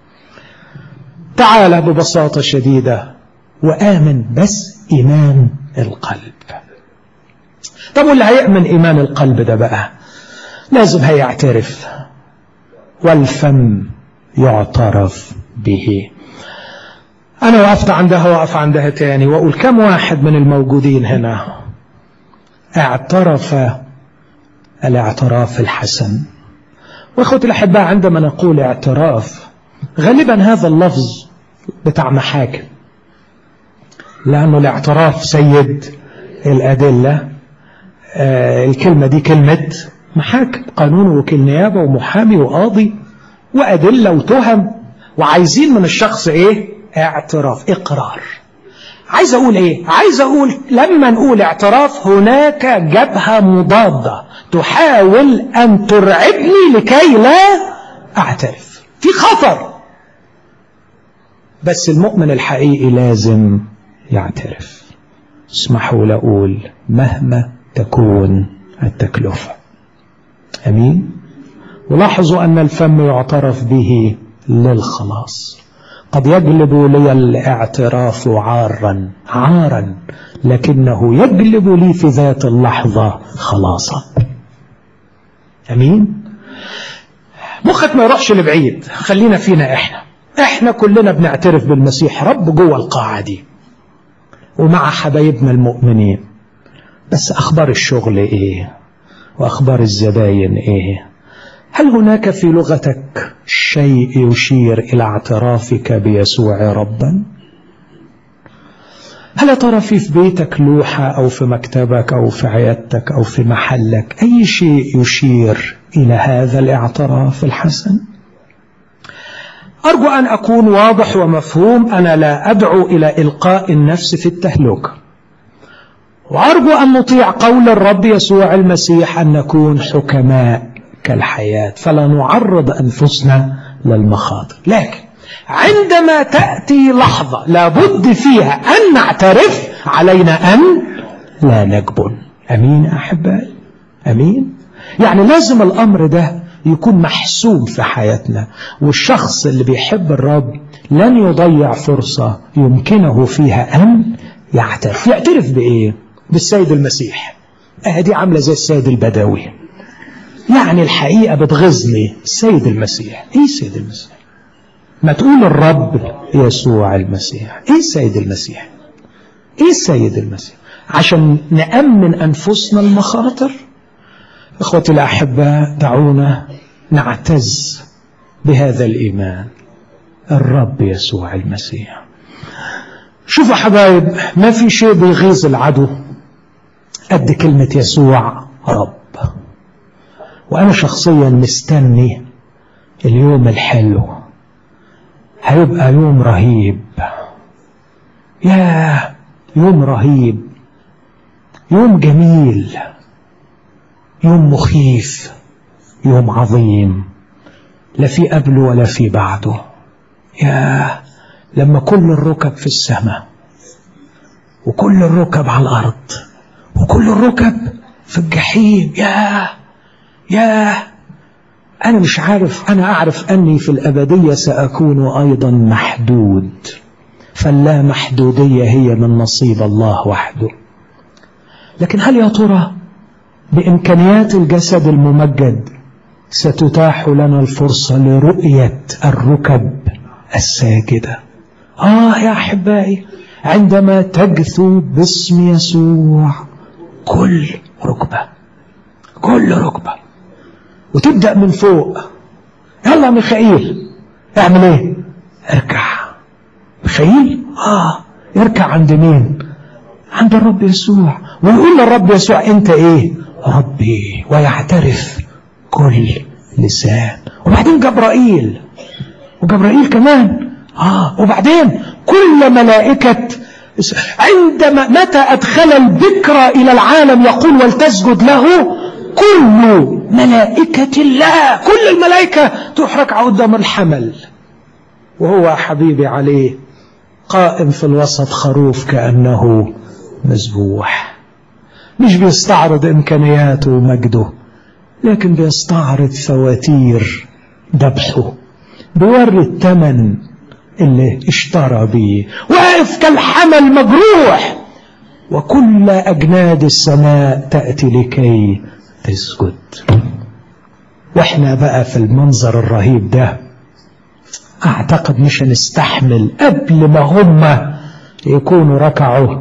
تعال ببساطة شديدة وآمن بس إيمان القلب طب واللي هيأمن إيمان القلب ده بقى لازم هيعترف والفم يعترف به أنا وقفت عندها وقف عندها تاني وأقول كم واحد من الموجودين هنا اعترف الاعتراف الحسن واخوتي الأحباء عندما نقول اعتراف غالبا هذا اللفظ بتاع محاكم لأنه الاعتراف سيد الأدلة آه الكلمة دي كلمة محاكم قانون وكيل نيابة ومحامي وقاضي وأدلة وتهم وعايزين من الشخص إيه اعتراف إقرار عايز أقول إيه عايز أقول لما نقول اعتراف هناك جبهة مضادة تحاول أن ترعبني لكي لا أعترف في خطر بس المؤمن الحقيقي لازم يعترف اسمحوا لأقول مهما تكون التكلفة أمين ولاحظوا أن الفم يعترف به للخلاص قد يجلب لي الاعتراف عارا عارا لكنه يجلب لي في ذات اللحظة خلاصا أمين مخك ما يروحش لبعيد خلينا فينا احنا احنا كلنا بنعترف بالمسيح رب جوه القاعة دي ومع حبايبنا المؤمنين بس اخبار الشغل ايه واخبار الزباين ايه هل هناك في لغتك شيء يشير الى اعترافك بيسوع ربا هل ترى في بيتك لوحة أو في مكتبك أو في عيادتك أو في محلك أي شيء يشير إلى هذا الاعتراف الحسن أرجو أن أكون واضح ومفهوم أنا لا أدعو إلى إلقاء النفس في التهلكة وأرجو أن نطيع قول الرب يسوع المسيح أن نكون حكماء كالحياة فلا نعرض أنفسنا للمخاطر لكن عندما تأتي لحظة لابد فيها أن نعترف علينا أن لا نجبن أمين أحبائي أمين يعني لازم الأمر ده يكون محسوم في حياتنا والشخص اللي بيحب الرب لن يضيع فرصة يمكنه فيها أن يعترف يعترف بإيه بالسيد المسيح اه دي عاملة زي السيد البدوي يعني الحقيقة بتغزني السيد المسيح ايه السيد المسيح ما تقول الرب يسوع المسيح ايه السيد المسيح ايه السيد المسيح عشان نأمن أنفسنا المخاطر إخوتي الأحباء دعونا نعتز بهذا الإيمان الرب يسوع المسيح شوفوا حبايب ما في شيء بيغيظ العدو قد كلمة يسوع رب وأنا شخصيا مستني اليوم الحلو هيبقى يوم رهيب يا يوم رهيب يوم جميل يوم مخيف يوم عظيم لا في قبله ولا في بعده يا لما كل الركب في السماء وكل الركب على الأرض وكل الركب في الجحيم يا يا أنا مش عارف أنا أعرف أني في الأبدية سأكون أيضا محدود فاللا محدودية هي من نصيب الله وحده لكن هل يا ترى بإمكانيات الجسد الممجد ستتاح لنا الفرصة لرؤية الركب الساجدة آه يا أحبائي عندما تجثو باسم يسوع كل ركبة كل ركبة وتبدأ من فوق يلا ميخائيل اعمل ايه اركع ميخائيل اه يركع عند مين عند الرب يسوع ويقول للرب يسوع انت ايه ربي ويعترف كل لسان وبعدين جبرائيل وجبرائيل كمان اه وبعدين كل ملائكة عندما متى أدخل البكرة إلى العالم يقول ولتسجد له كل ملائكة الله كل الملائكة تروح ركعة قدام الحمل وهو حبيبي عليه قائم في الوسط خروف كأنه مذبوح مش بيستعرض إمكانياته ومجده لكن بيستعرض فواتير ذبحه بيوري الثمن اللي اشترى بيه واقف كالحمل مجروح وكل أجناد السماء تأتي لكي تسجد واحنا بقى في المنظر الرهيب ده اعتقد مش هنستحمل قبل ما هم يكونوا ركعوا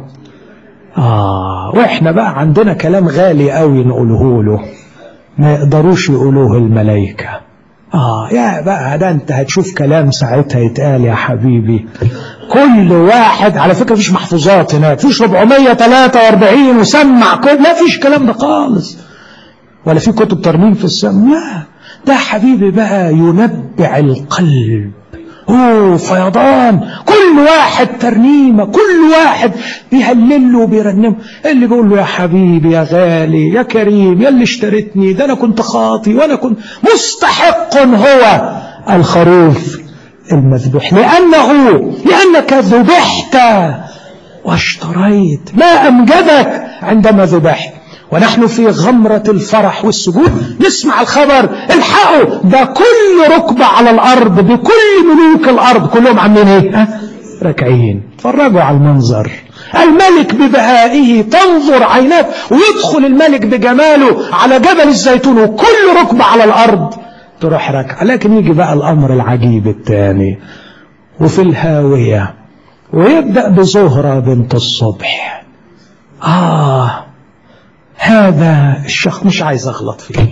آه واحنا بقى عندنا كلام غالي قوي نقوله له ما يقدروش يقولوه الملائكة آه يا بقى ده أنت هتشوف كلام ساعتها يتقال يا حبيبي كل واحد على فكرة فيش محفوظات هناك فيش 443 وسمع كل لا فيش كلام ده خالص ولا في كتب ترميم في السماء لا ده حبيبي بقى ينبع القلب اوه فيضان كل واحد ترنيمه كل واحد بيهلل له وبيرنمه اللي بيقول له يا حبيبي يا غالي يا كريم يا اللي اشتريتني ده انا كنت خاطي وانا كنت مستحق هو الخروف المذبوح لانه لانك ذبحت واشتريت ما أمجدك عندما ذبحت ونحن في غمرة الفرح والسجود نسمع الخبر الحقوا ده كل ركبة على الأرض بكل ملوك الأرض كلهم عاملين ايه راكعين اتفرجوا على المنظر الملك ببهائه تنظر عينات ويدخل الملك بجماله على جبل الزيتون وكل ركبة على الأرض تروح راكعة لكن يجي بقى الأمر العجيب الثاني وفي الهاوية ويبدأ بزهرة بنت الصبح آه هذا الشخص مش عايز أغلط فيه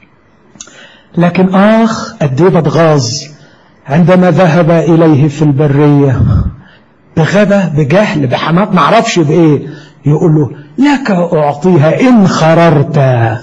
لكن آخ قد ايه بتغاظ عندما ذهب إليه في البرية بغبا بجهل بحماق معرفش بإيه يقول له لك أعطيها إن خررت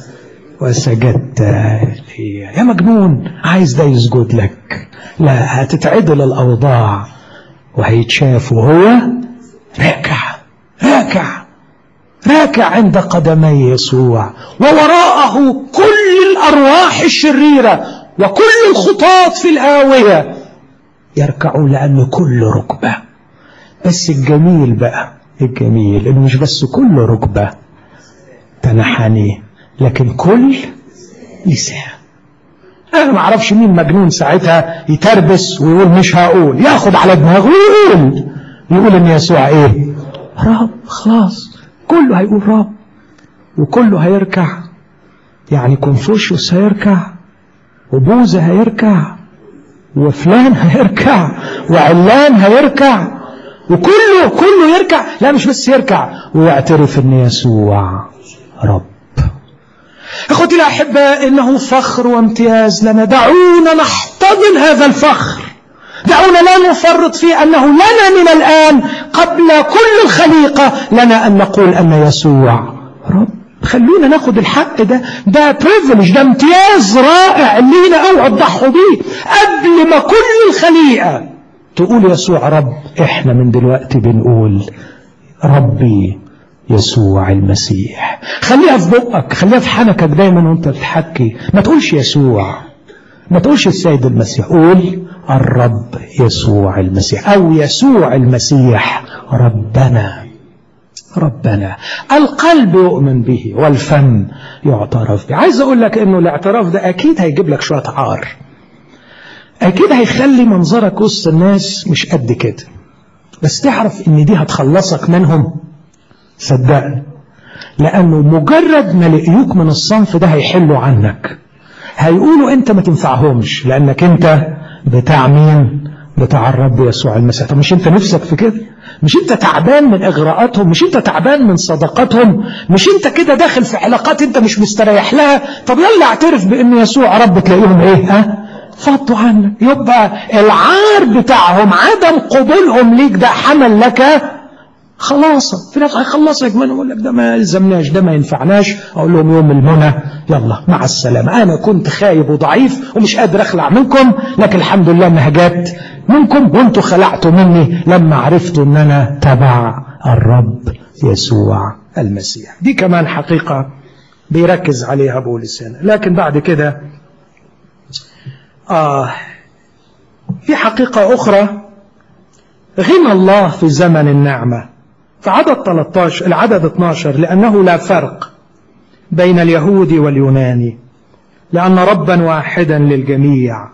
وسجدت لي يا مجنون عايز ده يسجد لك لا هتتعدل الأوضاع وهيتشاف وهو راكع راكع راكع عند قدمي يسوع ووراءه كل الأرواح الشريرة وكل الخطاط في الهاوية يركعون لأن كل ركبة بس الجميل بقى الجميل إنه مش بس كل ركبة تنحني لكن كل لسان أنا ما أعرفش مين مجنون ساعتها يتربس ويقول مش هقول ياخد على دماغه ويقول يقول إن يسوع إيه رب خلاص كله هيقول رب وكله هيركع يعني كونفوشيوس هيركع وبوذا هيركع وفلان هيركع وعلان هيركع وكله كله يركع لا مش بس يركع ويعترف ان يسوع رب اخوتي الاحباء انه فخر وامتياز لنا دعونا نحتضن هذا الفخر دعونا لا نفرط في انه لنا من الان قبل كل الخليقه لنا ان نقول ان يسوع رب خلونا ناخد الحق ده ده بريفليج ده امتياز رائع لينا اوعى تضحوا بيه قبل ما كل الخليقه تقول يسوع رب احنا من دلوقتي بنقول ربي يسوع المسيح خليها في بقك خليها في حنكك دايما وانت بتحكي ما تقولش يسوع ما تقولش السيد المسيح قول الرب يسوع المسيح او يسوع المسيح ربنا ربنا القلب يؤمن به والفم يعترف به عايز اقول لك انه الاعتراف ده اكيد هيجيب لك شويه عار اكيد هيخلي منظرك وسط الناس مش قد كده بس تعرف ان دي هتخلصك منهم صدقني لانه مجرد ما لقيوك من الصنف ده هيحلوا عنك هيقولوا انت ما تنفعهمش لانك انت بتاع مين بتاع الرب يسوع المسيح طب مش انت نفسك في كده مش انت تعبان من اغراءاتهم مش انت تعبان من صداقاتهم مش انت كده داخل في علاقات انت مش مستريح لها طب يلا اعترف بان يسوع رب تلاقيهم ايه ها فضوا عنك يبقى العار بتاعهم عدم قبولهم ليك ده حمل لك خلاص في ناس هيخلصك منهم يقول لك ده ما يلزمناش ده ما ينفعناش اقول لهم يوم المنى يلا مع السلامه انا كنت خايب وضعيف ومش قادر اخلع منكم لكن الحمد لله انها جت منكم وانتوا خلعتوا مني لما عرفتوا ان انا تبع الرب يسوع المسيح دي كمان حقيقه بيركز عليها بولس هنا لكن بعد كده آه في حقيقة أخرى غنى الله في زمن النعمة في عدد 13 العدد 12 لأنه لا فرق بين اليهود واليوناني لأن ربا واحدا للجميع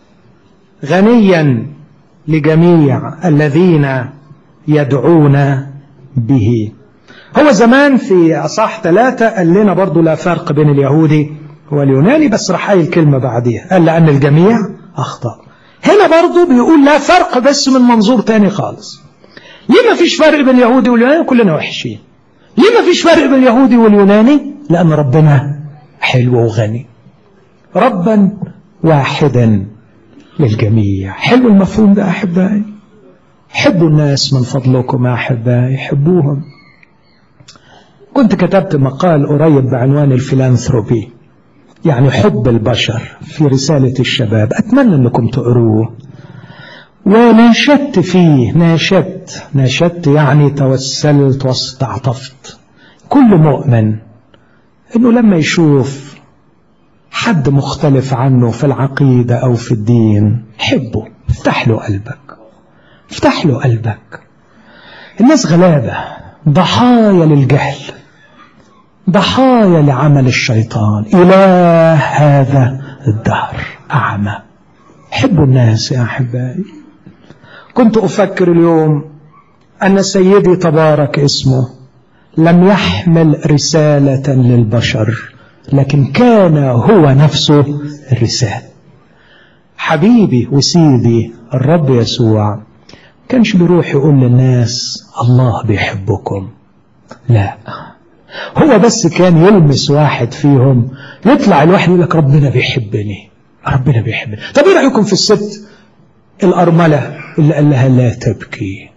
غنيا لجميع الذين يدعون به هو زمان في أصح ثلاثة قال لنا برضو لا فرق بين اليهودي واليوناني بس راح قايل كلمة بعديها قال لأن الجميع أخطأ هنا برضو بيقول لا فرق بس من منظور تاني خالص ليه ما فيش فرق بين اليهودي واليوناني كلنا وحشين ليه ما فيش فرق بين اليهودي واليوناني لأن ربنا حلو وغني ربا واحدا للجميع حلو المفهوم ده أحبائي حبوا الناس من فضلكم يا أحبائي حبوهم كنت كتبت مقال قريب بعنوان الفيلانثروبي يعني حب البشر في رسالة الشباب أتمنى أنكم تقروه وناشدت فيه ناشدت ناشدت يعني توسلت واستعطفت كل مؤمن أنه لما يشوف حد مختلف عنه في العقيدة أو في الدين حبه افتح له قلبك افتح له قلبك الناس غلابة ضحايا للجهل ضحايا لعمل الشيطان إله هذا الدهر أعمى حبوا الناس يا أحبائي كنت أفكر اليوم أن سيدي تبارك اسمه لم يحمل رسالة للبشر لكن كان هو نفسه الرسالة حبيبي وسيدي الرب يسوع كانش بيروح يقول للناس الله بيحبكم لا هو بس كان يلمس واحد فيهم يطلع الواحد يقول لك ربنا بيحبني ربنا بيحبني طب ايه رايكم في الست الارمله اللي قال لها لا تبكي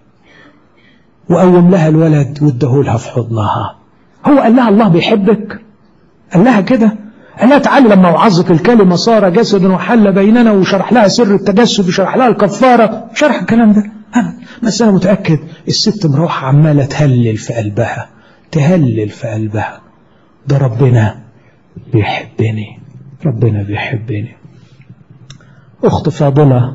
وقوم لها الولد واداهولها في حضنها هو قال لها الله بيحبك قال لها كده قال لها تعالي لما وعظك الكلمة صار جسدا وحل بيننا وشرح لها سر التجسد وشرح لها الكفارة شرح الكلام ده أنا بس أنا متأكد الست مروحة عمالة تهلل في قلبها تهلل في قلبها ده ربنا بيحبني ربنا بيحبني أخت فاضلة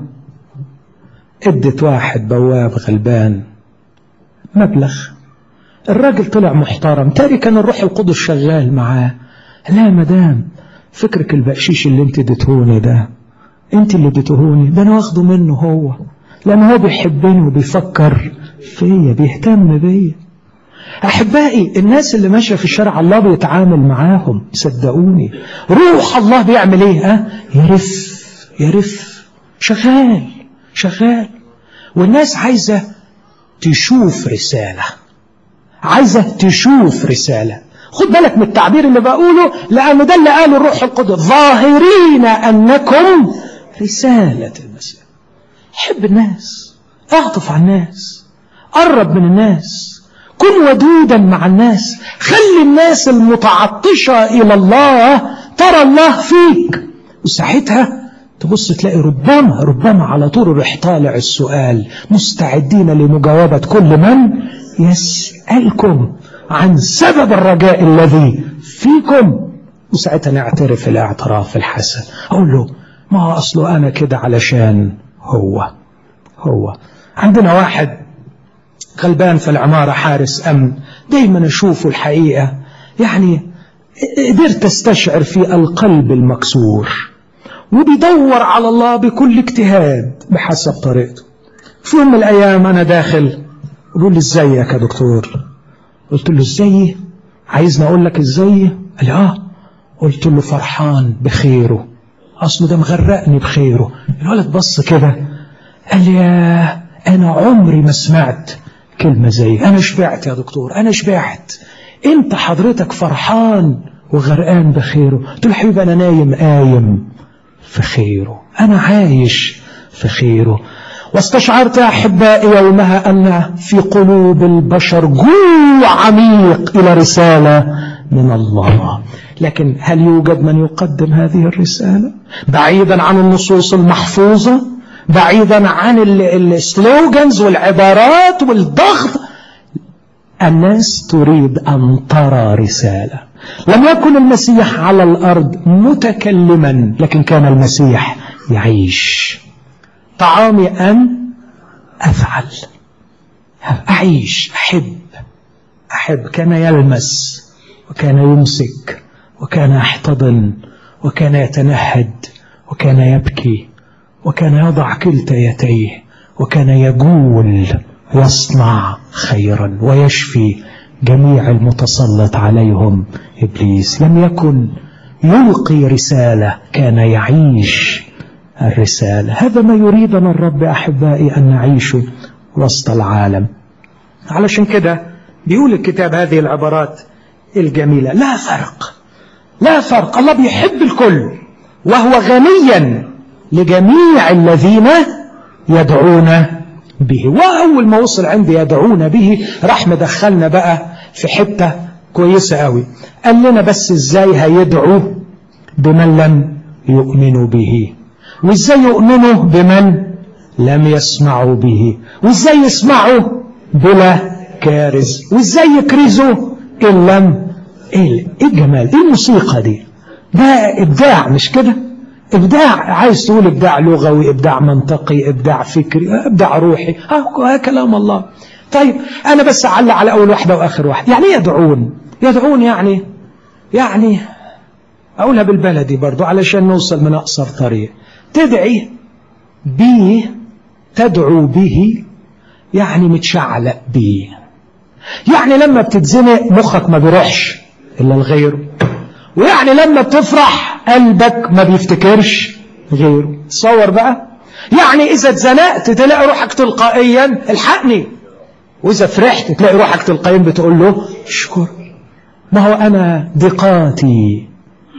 ادت واحد بواب غلبان مبلغ الراجل طلع محترم تاري كان الروح القدس شغال معاه لا يا مدام فكرك البقشيش اللي انت اديتهوني ده انت اللي اديتهوني ده انا واخده منه هو لان هو بيحبني وبيفكر فيا بيهتم بيا احبائي الناس اللي ماشيه في الشارع الله بيتعامل معاهم صدقوني روح الله بيعمل ايه ها يرف يرف شغال شغال والناس عايزه تشوف رساله عايزه تشوف رساله خد بالك من التعبير اللي بقوله لأنه ده اللي قاله الروح القدس ظاهرين أنكم رسالة المسيح حب الناس اعطف على الناس قرب من الناس كن ودودا مع الناس خلي الناس المتعطشة إلى الله ترى الله فيك وساعتها تبص تلاقي ربما ربما على طول الرح طالع السؤال مستعدين لمجاوبة كل من يسألكم عن سبب الرجاء الذي فيكم وساعتها نعترف الاعتراف الحسن اقول له ما اصله انا كده علشان هو هو عندنا واحد غلبان في العمارة حارس امن دايما اشوفه الحقيقة يعني قدرت استشعر في القلب المكسور وبيدور على الله بكل اجتهاد بحسب طريقته في يوم من الايام انا داخل بقول لي ازيك يا دكتور قلت له ازاي عايزني اقول لك ازاي قال اه قلت له فرحان بخيره اصله ده مغرقني بخيره الولد بص كده قال لي يا انا عمري ما سمعت كلمة زي انا شبعت يا دكتور انا شبعت انت حضرتك فرحان وغرقان بخيره قلت له حبيبي انا نايم قايم في خيره انا عايش في خيره واستشعرت يا أحبائي يومها أن في قلوب البشر جوع عميق إلى رسالة من الله لكن هل يوجد من يقدم هذه الرسالة بعيدا عن النصوص المحفوظة بعيدا عن السلوغنز والعبارات والضغط الناس تريد أن ترى رسالة لم يكن المسيح على الأرض متكلما لكن كان المسيح يعيش طعامي أن أفعل أعيش أحب أحب كان يلمس وكان يمسك وكان يحتضن وكان يتنهد وكان يبكي وكان يضع كلتا يتيه وكان يقول يصنع خيرا ويشفي جميع المتسلط عليهم إبليس لم يكن يلقي رسالة كان يعيش الرسالة هذا ما يريدنا الرب أحبائي أن نعيش وسط العالم علشان كده بيقول الكتاب هذه العبارات الجميلة لا فرق لا فرق الله بيحب الكل وهو غنيا لجميع الذين يدعون به وأول ما وصل عندي يدعون به راح مدخلنا بقى في حتة كويسة قوي قال لنا بس ازاي هيدعوا بمن لم يؤمنوا به وازاي يؤمنوا بمن لم يسمعوا به وازاي يسمعوا بلا كارز وازاي يكرزوا ان لم ايه الجمال ايه الموسيقى دي ده ابداع مش كده ابداع عايز تقول ابداع لغوي ابداع منطقي ابداع فكري ابداع روحي ها كلام الله طيب أنا بس أعلق على أول واحدة وآخر واحدة يعني يدعون يدعون يعني يعني أقولها بالبلدي برضو علشان نوصل من أقصر طريق تدعي به تدعو به يعني متشعلق بيه يعني لما بتتزنق مخك ما بيروحش إلا لغيره ويعني لما بتفرح قلبك ما بيفتكرش غيره تصور بقى يعني إذا اتزنقت تلاقي روحك تلقائيا الحقني وإذا فرحت تلاقي روحك تلقائيا بتقول له اشكر ما هو أنا ضيقاتي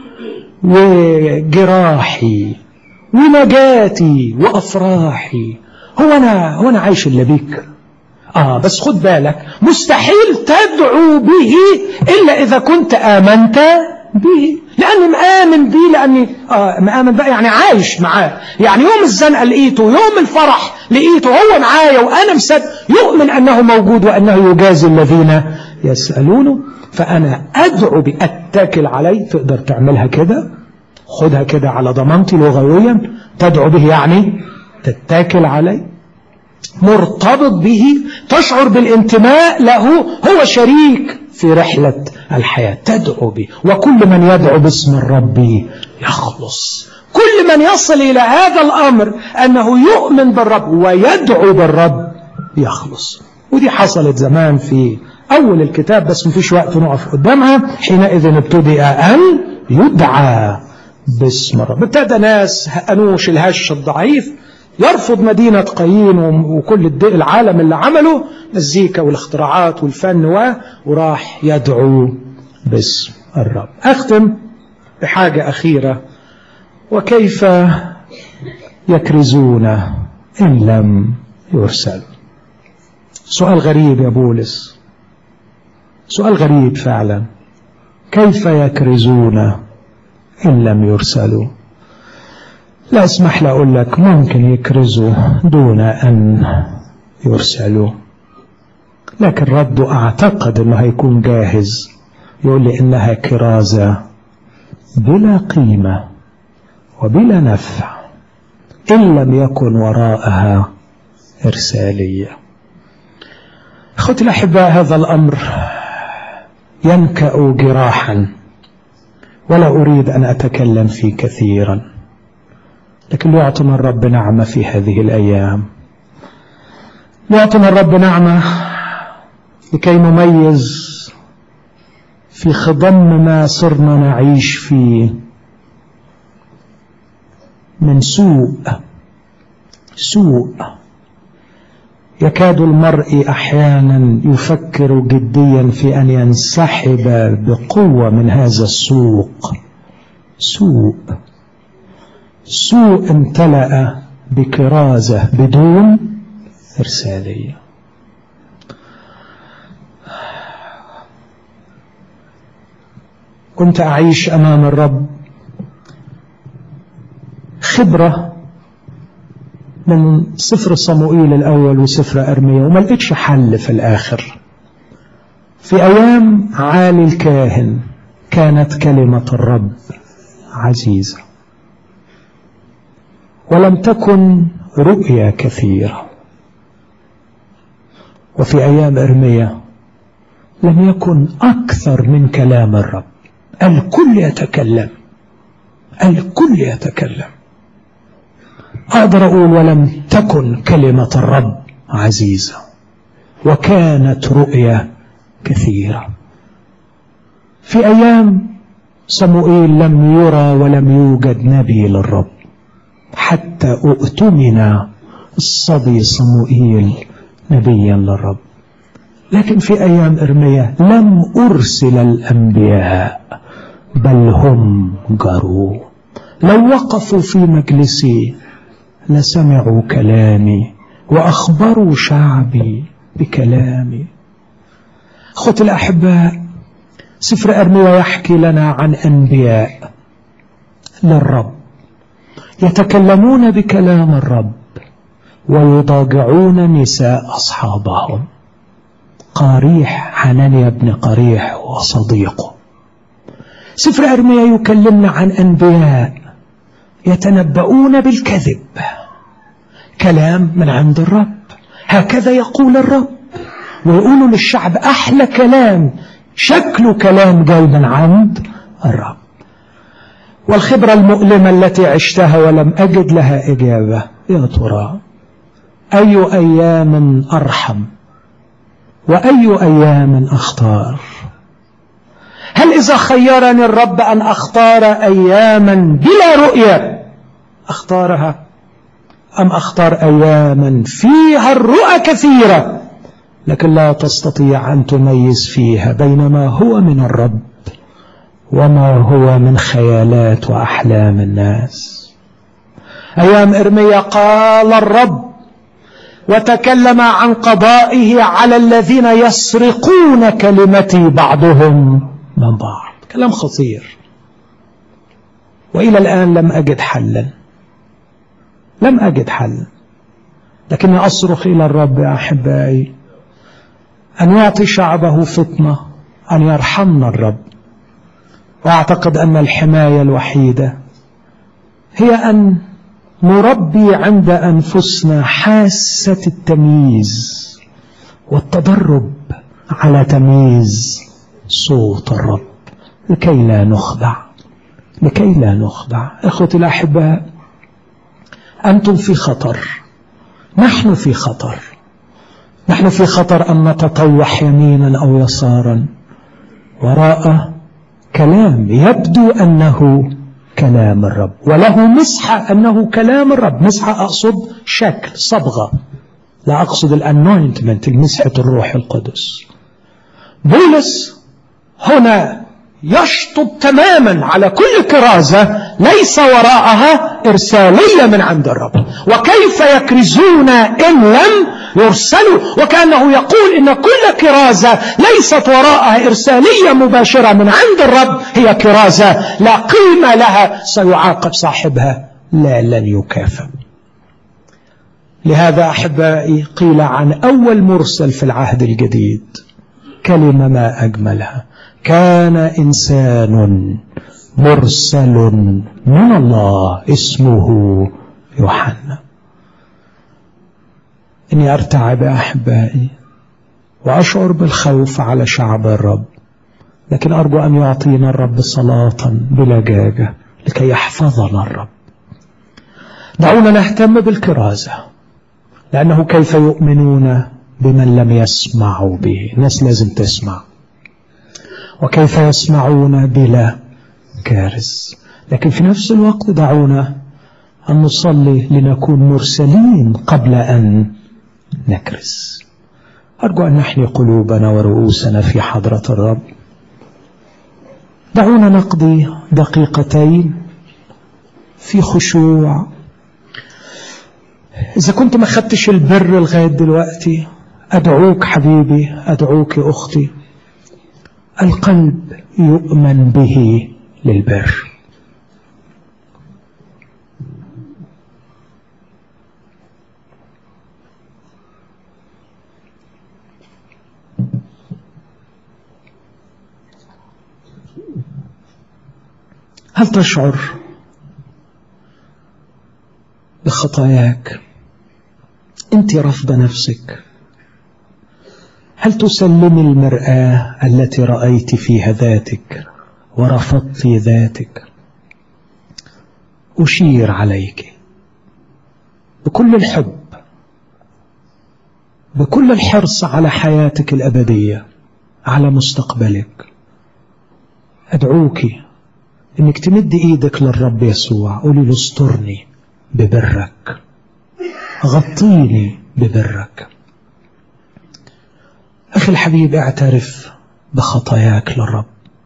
وجراحي ونجاتي وأفراحي هو أنا هو أنا عايش إلا بيك آه بس خد بالك مستحيل تدعو به إلا إذا كنت آمنت به لأني مآمن به لأني آه مآمن بقى يعني عايش معاه يعني يوم الزنقة لقيته يوم الفرح لقيته هو معايا وأنا مصدق يؤمن أنه موجود وأنه يجازي الذين يسألونه فأنا أدعو بأتكل عليه تقدر تعملها كده خدها كده على ضمانتي لغويا تدعو به يعني تتاكل عليه مرتبط به تشعر بالانتماء له هو شريك في رحلة الحياة تدعو به وكل من يدعو باسم الرب يخلص كل من يصل إلى هذا الأمر أنه يؤمن بالرب ويدعو بالرب يخلص ودي حصلت زمان في أول الكتاب بس مفيش وقت نقف قدامها حينئذ ابتدأ أن يدعى باسم الرب ابتدى ناس أنوش الهش الضعيف يرفض مدينة قايين وكل العالم اللي عمله مزيكا والاختراعات والفن و وراح يدعو باسم الرب أختم بحاجة أخيرة وكيف يكرزون إن لم يرسل سؤال غريب يا بولس سؤال غريب فعلا كيف يكرزون إن لم يرسلوا لا اسمح لي أقول لك ممكن يكرزوا دون أن يرسلوا لكن رده أعتقد أنه هيكون جاهز يقول لي إنها كرازة بلا قيمة وبلا نفع إن لم يكن وراءها إرسالية أخوتي الأحباء هذا الأمر ينكأ جراحا ولا أريد أن أتكلم فيه كثيرا لكن ليعطنا الرب نعمة في هذه الأيام ليعطنا الرب نعمة لكي نميز في خضم ما صرنا نعيش فيه من سوء سوء يكاد المرء احيانا يفكر جديا في ان ينسحب بقوه من هذا السوق سوء سوء امتلا بكرازه بدون ارساليه كنت اعيش امام الرب خبره من سفر صموئيل الأول وسفر أرمية وما لقيتش حل في الآخر في أيام عالي الكاهن كانت كلمة الرب عزيزة ولم تكن رؤيا كثيرة وفي أيام أرمية لم يكن أكثر من كلام الرب الكل يتكلم الكل يتكلم أقدر أقول ولم تكن كلمة الرب عزيزة وكانت رؤيا كثيرة في أيام صموئيل لم يرى ولم يوجد نبي للرب حتى اؤتمن الصبي صموئيل نبيا للرب لكن في أيام إرميا لم أرسل الأنبياء بل هم جروا لو وقفوا في مجلسي لسمعوا كلامي وأخبروا شعبي بكلامي أخوتي الأحباء سفر أرميا يحكي لنا عن أنبياء للرب يتكلمون بكلام الرب ويضاجعون نساء أصحابهم قاريح حنانيا بن قريح وصديقه سفر أرميا يكلمنا عن أنبياء يتنبؤون بالكذب كلام من عند الرب هكذا يقول الرب ويقولوا للشعب أحلى كلام شكله كلام جاي من عند الرب والخبرة المؤلمة التي عشتها ولم أجد لها إجابة يا ترى أي أيام أرحم وأي أيام أختار هل إذا خيرني الرب أن أختار أياما بلا رؤية أختارها أم أختار أياما فيها الرؤى كثيرة لكن لا تستطيع أن تميز فيها بين ما هو من الرب وما هو من خيالات وأحلام الناس أيام إرميا قال الرب وتكلم عن قضائه على الذين يسرقون كلمتي بعضهم من بعض كلام خطير وإلى الآن لم أجد حلا لم أجد حل لكني أصرخ إلى الرب يا أحبائي أن يعطي شعبه فطنة أن يرحمنا الرب وأعتقد أن الحماية الوحيدة هي أن نربي عند أنفسنا حاسة التمييز والتدرب على تمييز صوت الرب لكي لا نخدع لكي لا نخدع اخوتي الاحباء انتم في خطر نحن في خطر نحن في خطر ان نتطوح يمينا او يسارا وراء كلام يبدو انه كلام الرب وله مسحه انه كلام الرب مسحه اقصد شكل صبغه لا اقصد الانوينتمنت المسحه الروح القدس بولس هنا يشطب تماما على كل كرازة ليس وراءها إرسالية من عند الرب وكيف يكرزون إن لم يرسلوا وكأنه يقول إن كل كرازة ليست وراءها إرسالية مباشرة من عند الرب هي كرازة لا قيمة لها سيعاقب صاحبها لا لن يكافئ لهذا أحبائي قيل عن أول مرسل في العهد الجديد كلمة ما أجملها كان إنسان مرسل من الله اسمه يوحنا إني أرتعب أحبائي وأشعر بالخوف على شعب الرب لكن أرجو أن يعطينا الرب صلاة بلجاجة لكي يحفظنا الرب دعونا نهتم بالكرازة لأنه كيف يؤمنون بمن لم يسمعوا به الناس لازم تسمع وكيف يسمعون بلا كارث لكن في نفس الوقت دعونا أن نصلي لنكون مرسلين قبل أن نكرس أرجو أن نحني قلوبنا ورؤوسنا في حضرة الرب دعونا نقضي دقيقتين في خشوع إذا كنت ما خدتش البر لغاية دلوقتي أدعوك حبيبي أدعوك أختي القلب يؤمن به للبر هل تشعر بخطاياك انت رفض نفسك هل تسلمي المرآة التي رأيت فيها ذاتك ورفضت ذاتك أشير عليك بكل الحب بكل الحرص على حياتك الأبدية على مستقبلك أدعوك إنك تمد إيدك للرب يسوع قولي له استرني ببرك غطيني ببرك أخي الحبيب اعترف بخطاياك للرب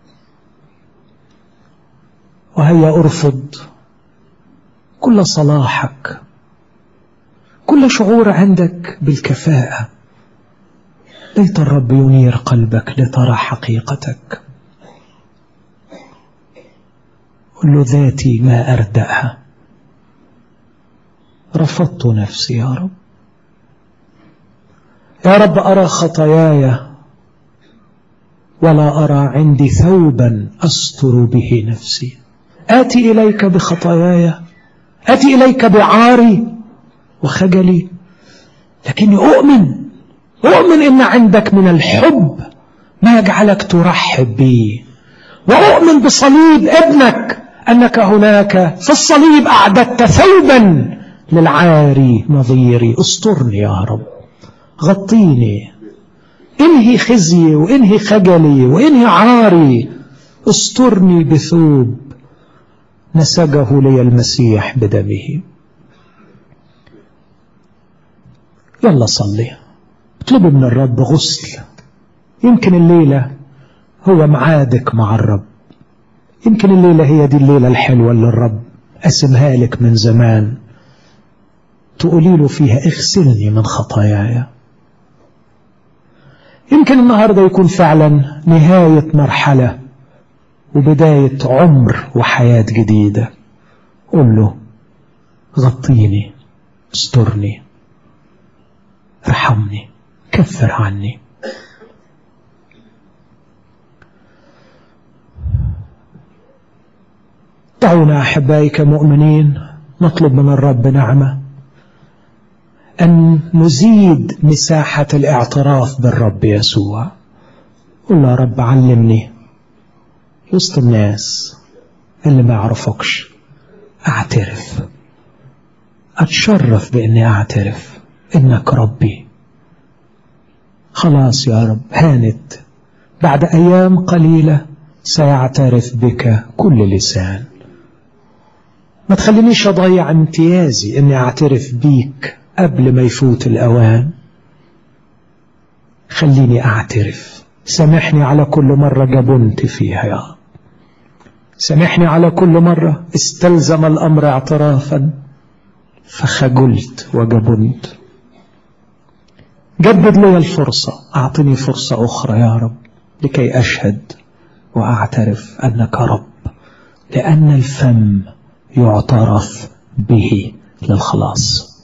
وهيا أرفض كل صلاحك كل شعور عندك بالكفاءة ليت الرب ينير قلبك لترى حقيقتك قل له ذاتي ما أردأها رفضت نفسي يا رب يا رب أرى خطاياي ولا أرى عندي ثوبا أستر به نفسي آتي إليك بخطاياي آتي إليك بعاري وخجلي لكني أؤمن أؤمن إن عندك من الحب ما يجعلك ترحب به وأؤمن بصليب ابنك أنك هناك في الصليب أعددت ثوبا للعاري نظيري استرني يا رب غطيني انهي خزي وانهي خجلي وانهي عاري استرني بثوب نسجه لي المسيح بدمه يلا صلي اطلبي من الرب غسل يمكن الليلة هو معادك مع الرب يمكن الليلة هي دي الليلة الحلوة اللي الرب قسمها لك من زمان تقولي له فيها اغسلني من خطاياي يمكن النهاردة يكون فعلا نهاية مرحلة وبداية عمر وحياة جديدة قل له غطيني استرني ارحمني كفر عني دعونا أحبائي كمؤمنين نطلب من الرب نعمة أن نزيد مساحة الاعتراف بالرب يسوع قل يا رب علمني وسط الناس اللي ما يعرفكش أعترف أتشرف بإني أعترف إنك ربي خلاص يا رب هانت بعد أيام قليلة سيعترف بك كل لسان ما تخلينيش أضيع امتيازي إني أعترف بيك قبل ما يفوت الأوان خليني أعترف سامحني على كل مرة جبنت فيها يا رب سامحني على كل مرة استلزم الأمر اعترافا فخجلت وجبنت جدد لي الفرصة أعطني فرصة أخرى يا رب لكي أشهد وأعترف أنك رب لأن الفم يعترف به للخلاص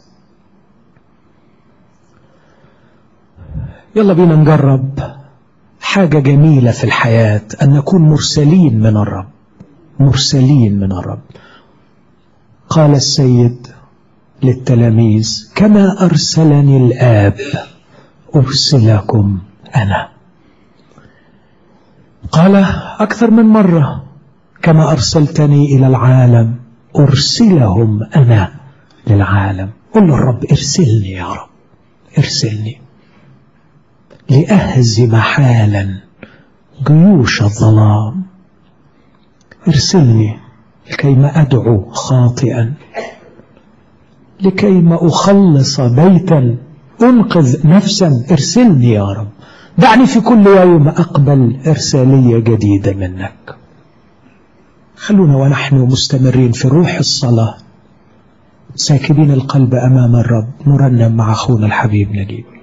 يلا بينا نجرب حاجة جميلة في الحياة أن نكون مرسلين من الرب مرسلين من الرب قال السيد للتلاميذ كما أرسلني الآب أرسلكم أنا قال أكثر من مرة كما أرسلتني إلى العالم أرسلهم أنا للعالم قل له الرب ارسلني يا رب ارسلني لأهزم حالا جيوش الظلام ارسلني لكيما أدعو خاطئا لكيما أخلص بيتا أنقذ نفسا ارسلني يا رب دعني في كل يوم أقبل إرسالية جديدة منك خلونا ونحن مستمرين في روح الصلاة ساكبين القلب أمام الرب نرنم مع أخونا الحبيب نجيب